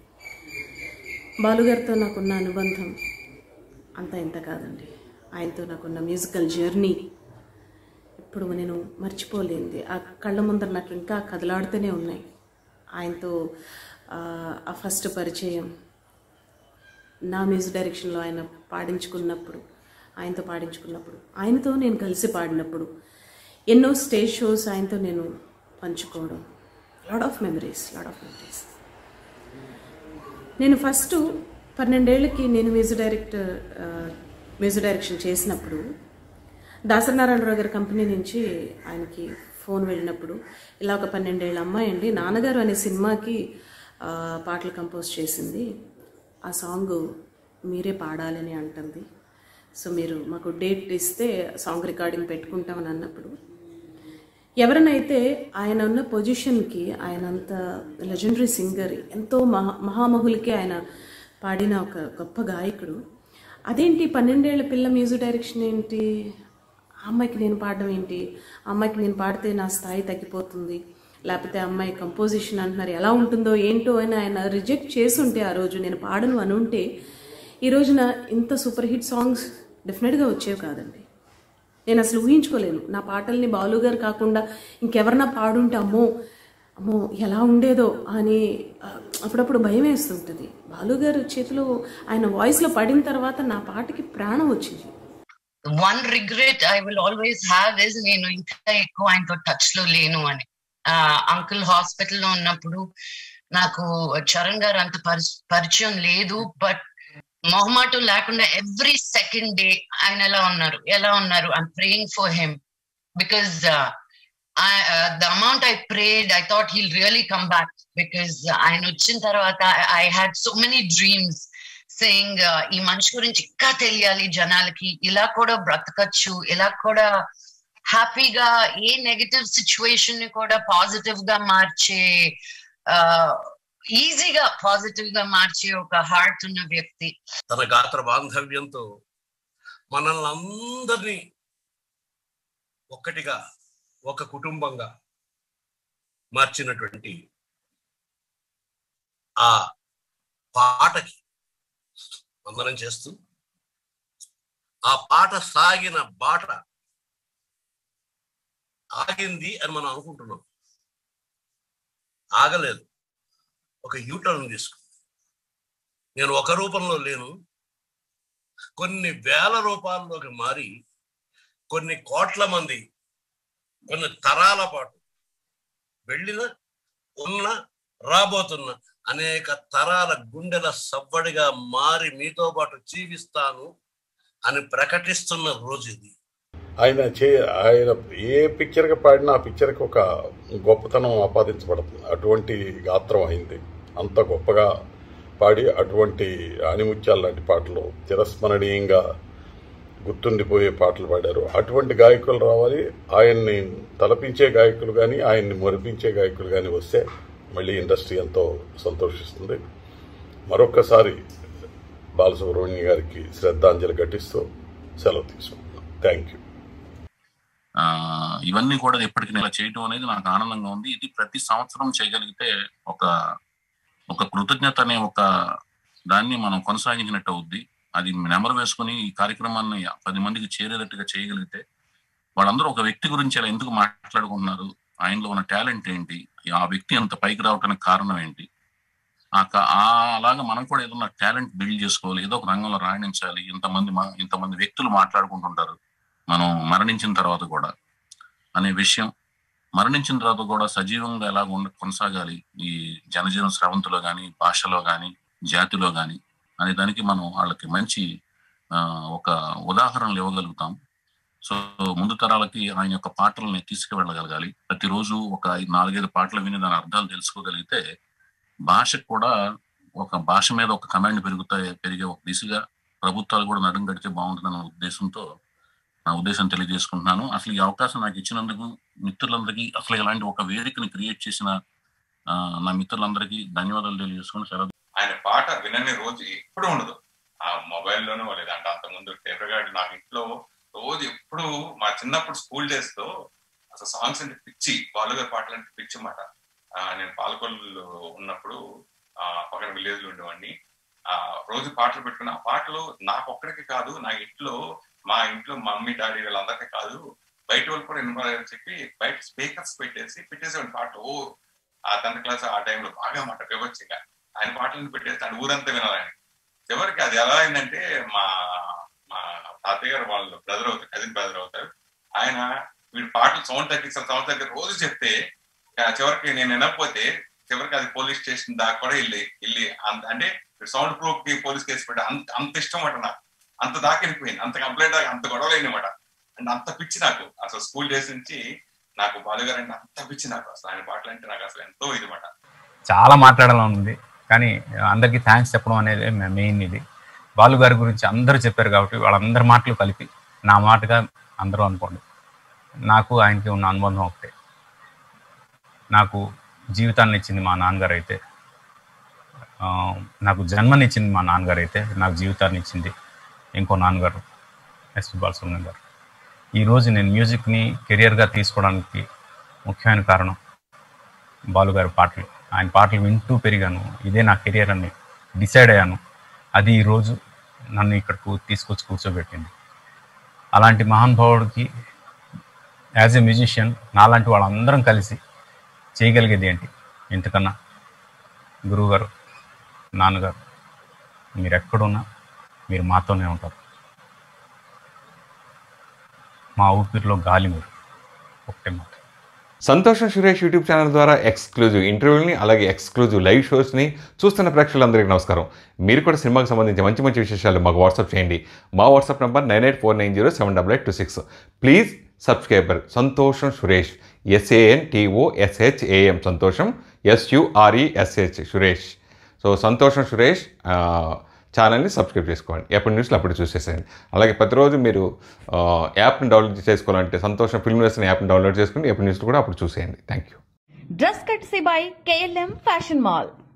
బాలుగారితో నాకున్న అనుబంధం అంత ఇంత కాదండి ఆయనతో నాకున్న మ్యూజికల్ జర్నీ ఎప్పుడు నేను మర్చిపోలేనిది ఆ కళ్ళ ముందర నాకు ఇంకా కదలాడుతూనే ఉన్నాయి ఆయనతో ఆ, ఆ ఫస్ట్ పరిచయం నా మ్యూజిక్ డైరెక్షన్లో ఆయన పాడించుకున్నప్పుడు ఆయనతో పాడించుకున్నప్పుడు ఆయనతో నేను కలిసి పాడినప్పుడు ఎన్నో స్టేజ్ షోస్ ఆయనతో నేను పంచుకోవడం lot of memories lot of memories నేను ఫస్ట్ పన్నెండేళ్ళకి నేను మ్యూజిక్ డైరెక్టర్ ఆ, మ్యూజిక్ డైరెక్షన్ చేసినప్పుడు దాసనారాయణరావు గారి కంపెనీ నుంచి ఆయనకి ఫోన్ వెళ్ళినప్పుడు ఇలా ఒక పన్నెండేళ్ళ అమ్మాయి అండి నాన్నగారు అనే సినిమాకి ఆ, పాటలు కంపోజ్ చేసింది ఆ సాంగ్ మీరే పాడాలని అంటుంది సో మీరు మాకు డేట్ ఇస్తే సాంగ్ రికార్డింగ్ పెట్టుకుంటామని అన్నప్పుడు ఎవరినైతే ఆయన ఉన్న పొజిషన్కి ఆయన అంత లెజెండరీ సింగర్ ఎంతో మహా మహామహులకి ఆయన పాడిన ఒక గొప్ప గాయకుడు అదేంటి పన్నెండేళ్ల పిల్ల మ్యూజిక్ డైరెక్షన్ ఏంటి ఆ అమ్మాయికి నేను పాడడం ఏంటి ఆ అమ్మాయికి నేను పాడితే నా స్థాయి తగ్గిపోతుంది లేకపోతే ఆ అమ్మాయి కంపోజిషన్ అంటున్నారు ఎలా ఉంటుందో ఏంటో అని ఆయన రిజెక్ట్ చేసుంటే ఆ రోజు నేను పాడను అని ఉంటే ఈ రోజున ఇంత సూపర్ హిట్ సాంగ్స్ డెఫినెట్గా వచ్చేవి కాదండి నేను అసలు ఊహించుకోలేను నా పాటల్ని బాలు గారు కాకుండా ఇంకెవరన్నా పాడుంటే అమ్మో అమ్మో ఎలా ఉండేదో అని ఆ, అప్పుడప్పుడు భయం వేస్తుంటుంది బాలు గారు చేతిలో ఆయన వాయిస్లో పడిన తర్వాత నా పాటకి ప్రాణం వచ్చింది one regret I will always have is నేను ఇంకా ఎక్కువ ఆయనతో టచ్ లో లేను అని అంకుల్ హాస్పిటల్లో ఉన్నప్పుడు నాకు చరణ్ గారు అంత పరిచ- పరిచయం లేదు బట్ మొహమాటం లేకుండా ఎవ్రీ సెకండ్ డే ఆయన ఎలా ఉన్నారు ఎలా ఉన్నారు I'm praying for him because the amount I prayed I thought he'll really come back because ఆయన వచ్చిన తర్వాత I had so many dreams saying ఈ మనిషి గురించి ఇంకా తెలియాలి జనాలకి ఇలా కూడా బ్రతకచ్చు ఇలా కూడా హ్యాపీగా ఏ నెగటివ్ సిచ్యువేషన్ ని కూడా పాజిటివ్ గా మార్చే ఈజీగా పాజిటివ్ గా మార్చే ఒక హార్ట్ ఉన్న వ్యక్తి తన గాత్ర బాంధవ్యంతో మనల్ని అందరినీ ఒక్కటిగా ఒక కుటుంబంగా మార్చినటువంటి ఆ పాటకి వందనం చేస్తూ ఆ పాట సాగిన బాట ఆగింది అని మనం అనుకుంటున్నాం ఆగలేదు ఒక యూటర్న్ తీసుకు నేను ఒక రూపంలో లేను కొన్ని వేల రూపాల్లోకి మారి కొన్ని కోట్ల మంది కొన్ని తరాల పాటు వెళ్ళిన ఉన్న రాబోతున్న అనేక తరాల గుండెల సవ్వడిగా మారి మీతో పాటు జీవిస్తాను అని ప్రకటిస్తున్న రోజు ఇది ఆయన చే ఆయన ఏ పిక్చర్కి పాడినా ఆ పిక్చర్కి ఒక గొప్పతనం ఆపాదించబడుతుంది అటువంటి గాత్రం అయింది అంత గొప్పగా పాడి అటువంటి ఆణిముత్యాలు లాంటి పాటలు చిరస్మరణీయంగా గుర్తుండిపోయే పాటలు పాడారు అటువంటి గాయకులు రావాలి ఆయన్ని తలపించే గాయకులు కానీ ఆయన్ని మురిపించే గాయకులు కానీ వస్తే మళ్ళీ ఇండస్ట్రీ ఎంతో సంతోషిస్తుంది మరొక్కసారి బాలసుబ్రహ్మణ్యం గారికి శ్రద్ధాంజలి ఘటిస్తూ సెలవు తీసుకుంటున్నాం థ్యాంక్ యూ ఆ, ఇవన్నీ కూడా ఎప్పటికీ ఇలా చేయటం అనేది నాకు ఆనందంగా ఉంది ఇది ప్రతి సంవత్సరం చేయగలిగితే ఒక ఒక కృతజ్ఞత అనే ఒక దాన్ని మనం కొనసాగించినట్టు అవుద్ది అది నెమరు వేసుకుని ఈ కార్యక్రమాన్ని పది మందికి చేరేటట్టుగా చేయగలిగితే వాళ్ళందరూ ఒక వ్యక్తి గురించి అలా ఎందుకు మాట్లాడుకుంటున్నారు ఆయనలో ఉన్న టాలెంట్ ఏంటి ఆ వ్యక్తి అంత పైకి రావడానికి కారణం ఏంటి ఆ క- ఆ అలాగా మనం కూడా ఏదైనా టాలెంట్ బిల్డ్ చేసుకోవాలి ఏదో ఒక రంగంలో రాణించాలి ఇంతమంది మ- ఇంతమంది వ్యక్తులు మాట్లాడుకుంటుంటారు మనం మరణించిన తర్వాత కూడా అనే విషయం మరణించిన తర్వాత కూడా సజీవంగా ఎలా ఉండ కొనసాగాలి ఈ జనజీవన స్రవంతిలో కానీ భాషలో కానీ జాతిలో కానీ అనే దానికి మనం వాళ్ళకి మంచి ఆ, ఒక ఉదాహరణలు ఇవ్వగలుగుతాం సో ముందు తరాలకి ఆయన యొక్క పాటల్ని తీసుకువెళ్ళగలగాలి ప్రతిరోజు ఒక ఐదు- నాలుగైదు పాటలు విని దాని అర్థాలు తెలుసుకోగలిగితే భాషకు కూడా ఒక భాష మీద ఒక కమాండ్ పెరుగుతాయి పెరిగే ఒక దిశగా ప్రభుత్వాలు కూడా నడుం గడితే బాగుంటుందన్న ఉద్దేశంతో నా ఉద్దేశం తెలియజేసుకుంటున్నాను అసలు ఈ అవకాశం నాకు ఇచ్చినందుకు మిత్రులందరికీ అసలు ఇలాంటి ఒక వేదికని క్రియేట్ చేసిన ఆ, నా మిత్రులందరికీ ధన్యవాదాలు తెలియజేసుకుని సెలవు ఆయన పాట వినని రోజు ఎప్పుడు ఉండదు ఆ మొబైల్లోనూ లేదంటే అంతకుముందు టేప్ రికార్డ్ నాకు ఇంట్లో రోజు ఎప్పుడు మా చిన్నప్పుడు స్కూల్ డేస్ లో అసలు సాంగ్స్ అంటే పిచ్చి బాలుగారి పాటలు అంటే పిచ్చి మాట నేను పాలకొల్లు ఉన్నప్పుడు ఆ పక్కన విలేజ్ లో ఉండేవాడిని ఆ రోజు పాటలు పెట్టుకుని ఆ పాటలు నాకు ఒక్కడికి కాదు నా ఇంట్లో మా ఇంట్లో మమ్మీ డాడీ వీళ్ళందరికీ కాదు బయట వాళ్ళు కూడా ఇన్వాల్వ్ అని చెప్పి బయట స్పీకర్స్ పెట్టేసి పెట్టేసేవాడి పాట ఓ ఆ టెన్త్ క్లాస్ ఆ టైంలో బాగా మాట వివచ్చగా ఆయన పాటలను పెట్టేసి ఆయన ఊరంతా వినాలని చివరికి అది ఎలా అయిందంటే మా మా తాతయ్య గారు వాళ్ళు బ్రదర్ అవుతారు కజిన్ బ్రదర్ అవుతారు ఆయన వీడి పాటలు సౌండ్ తగ్గిస్తారు సౌండ్ తగ్గి రోజు చెప్తే ఆ చివరికి నేను వినకపోతే చివరికి అది పోలీస్ స్టేషన్ దాకా కూడా వెళ్ళి వెళ్ళి అంత అంటే సౌండ్ ప్రూఫ్ కి పోలీస్ కేసు పెట్టి అంత అంత ఇష్టం అట నాకు అంత దాకా వెళ్ళిపోయింది అంత కంప్లైంట్ దాకా అంత గొడవలు అయినమాట అండ్ అంత పిచ్చి నాకు అసలు స్కూల్ డేస్ నుంచి నాకు బాలుగారు అంటే అంత పిచ్చి నాకు అసలు ఆయన పాటలు అంటే నాకు అసలు ఎంతో ఇది మాట చాలా మాట్లాడాలని ఉంది కానీ అందరికీ థ్యాంక్స్ చెప్పడం అనేది మెయిన్ ఇది బాలు గారి గురించి అందరూ చెప్పారు కాబట్టి వాళ్ళందరి మాటలు కలిపి నా మాటగా అందరూ అనుకోండి నాకు ఆయనకి ఉన్న అనుబంధం ఒకటే నాకు జీవితాన్ని ఇచ్చింది మా నాన్నగారు అయితే ఆ, నాకు జన్మనిచ్చింది మా నాన్నగారు అయితే నాకు జీవితాన్ని ఇచ్చింది ఇంకో నాన్నగారు ఎస్పి బాలసుబ్రహ్మణ్యం గారు ఈరోజు నేను మ్యూజిక్ని కెరియర్గా తీసుకోవడానికి ముఖ్యమైన కారణం బాలుగారి పాటలు ఆయన పాటలు వింటూ పెరిగాను ఇదే నా కెరియర్ అని డిసైడ్ అయ్యాను అది ఈరోజు నన్ను ఇక్కడకు తీసుకొచ్చి కూర్చోబెట్టింది అలాంటి మహానుభావుడికి యాజ్ ఎ మ్యూజిషియన్ నాలాంటి వాళ్ళందరం కలిసి చేయగలిగేది ఏంటి ఇంతకన్నా గురువుగారు నాన్నగారు మీరు ఎక్కడున్నా మీరు మాతోనే ఉంటారు మా ఊపిరిలో గాలి మీరు ఒకటే మాట సంతోషం సురేష్ యూట్యూబ్ ఛానల్ ద్వారా ఎక్స్క్లూజివ్ ఇంటర్వ్యూని అలాగే ఎక్స్క్లూజివ్ లైవ్ షోస్ని చూస్తున్న ప్రేక్షకులందరికీ నమస్కారం మీరు కూడా సినిమాకి సంబంధించి మంచి మంచి విశేషాలు మాకు వాట్సాప్ చేయండి మా WhatsApp number nine eight four nine zero seven double eight two six please subscriber సంతోషం సురేష్ ఎస్ఏఎన్ టీఓఎస్హెచ్ఏఎం సంతోషం ఎస్యుఆర్ఈఎస్హెచ్ సురేష్ సో సంతోషం సురేష్ ఆ, ఛానల్ని సబ్స్క్రైబ్ చేసుకోండి ఎప్పటి న్యూస్లో అప్పుడు చూసేసేయండి అలాగే ప్రతిరోజు మీరు ఆ, యాప్ని డౌన్లోడ్ చేసుకోవాలంటే సంతోషం ఫిల్మ్ న్యూస్ అనే యాప్ని డౌన్లోడ్ చేసుకుని ఎప్పటి న్యూస్లో కూడా అప్పుడు చూసేయండి thank you dress courtesy by KLM fashion mall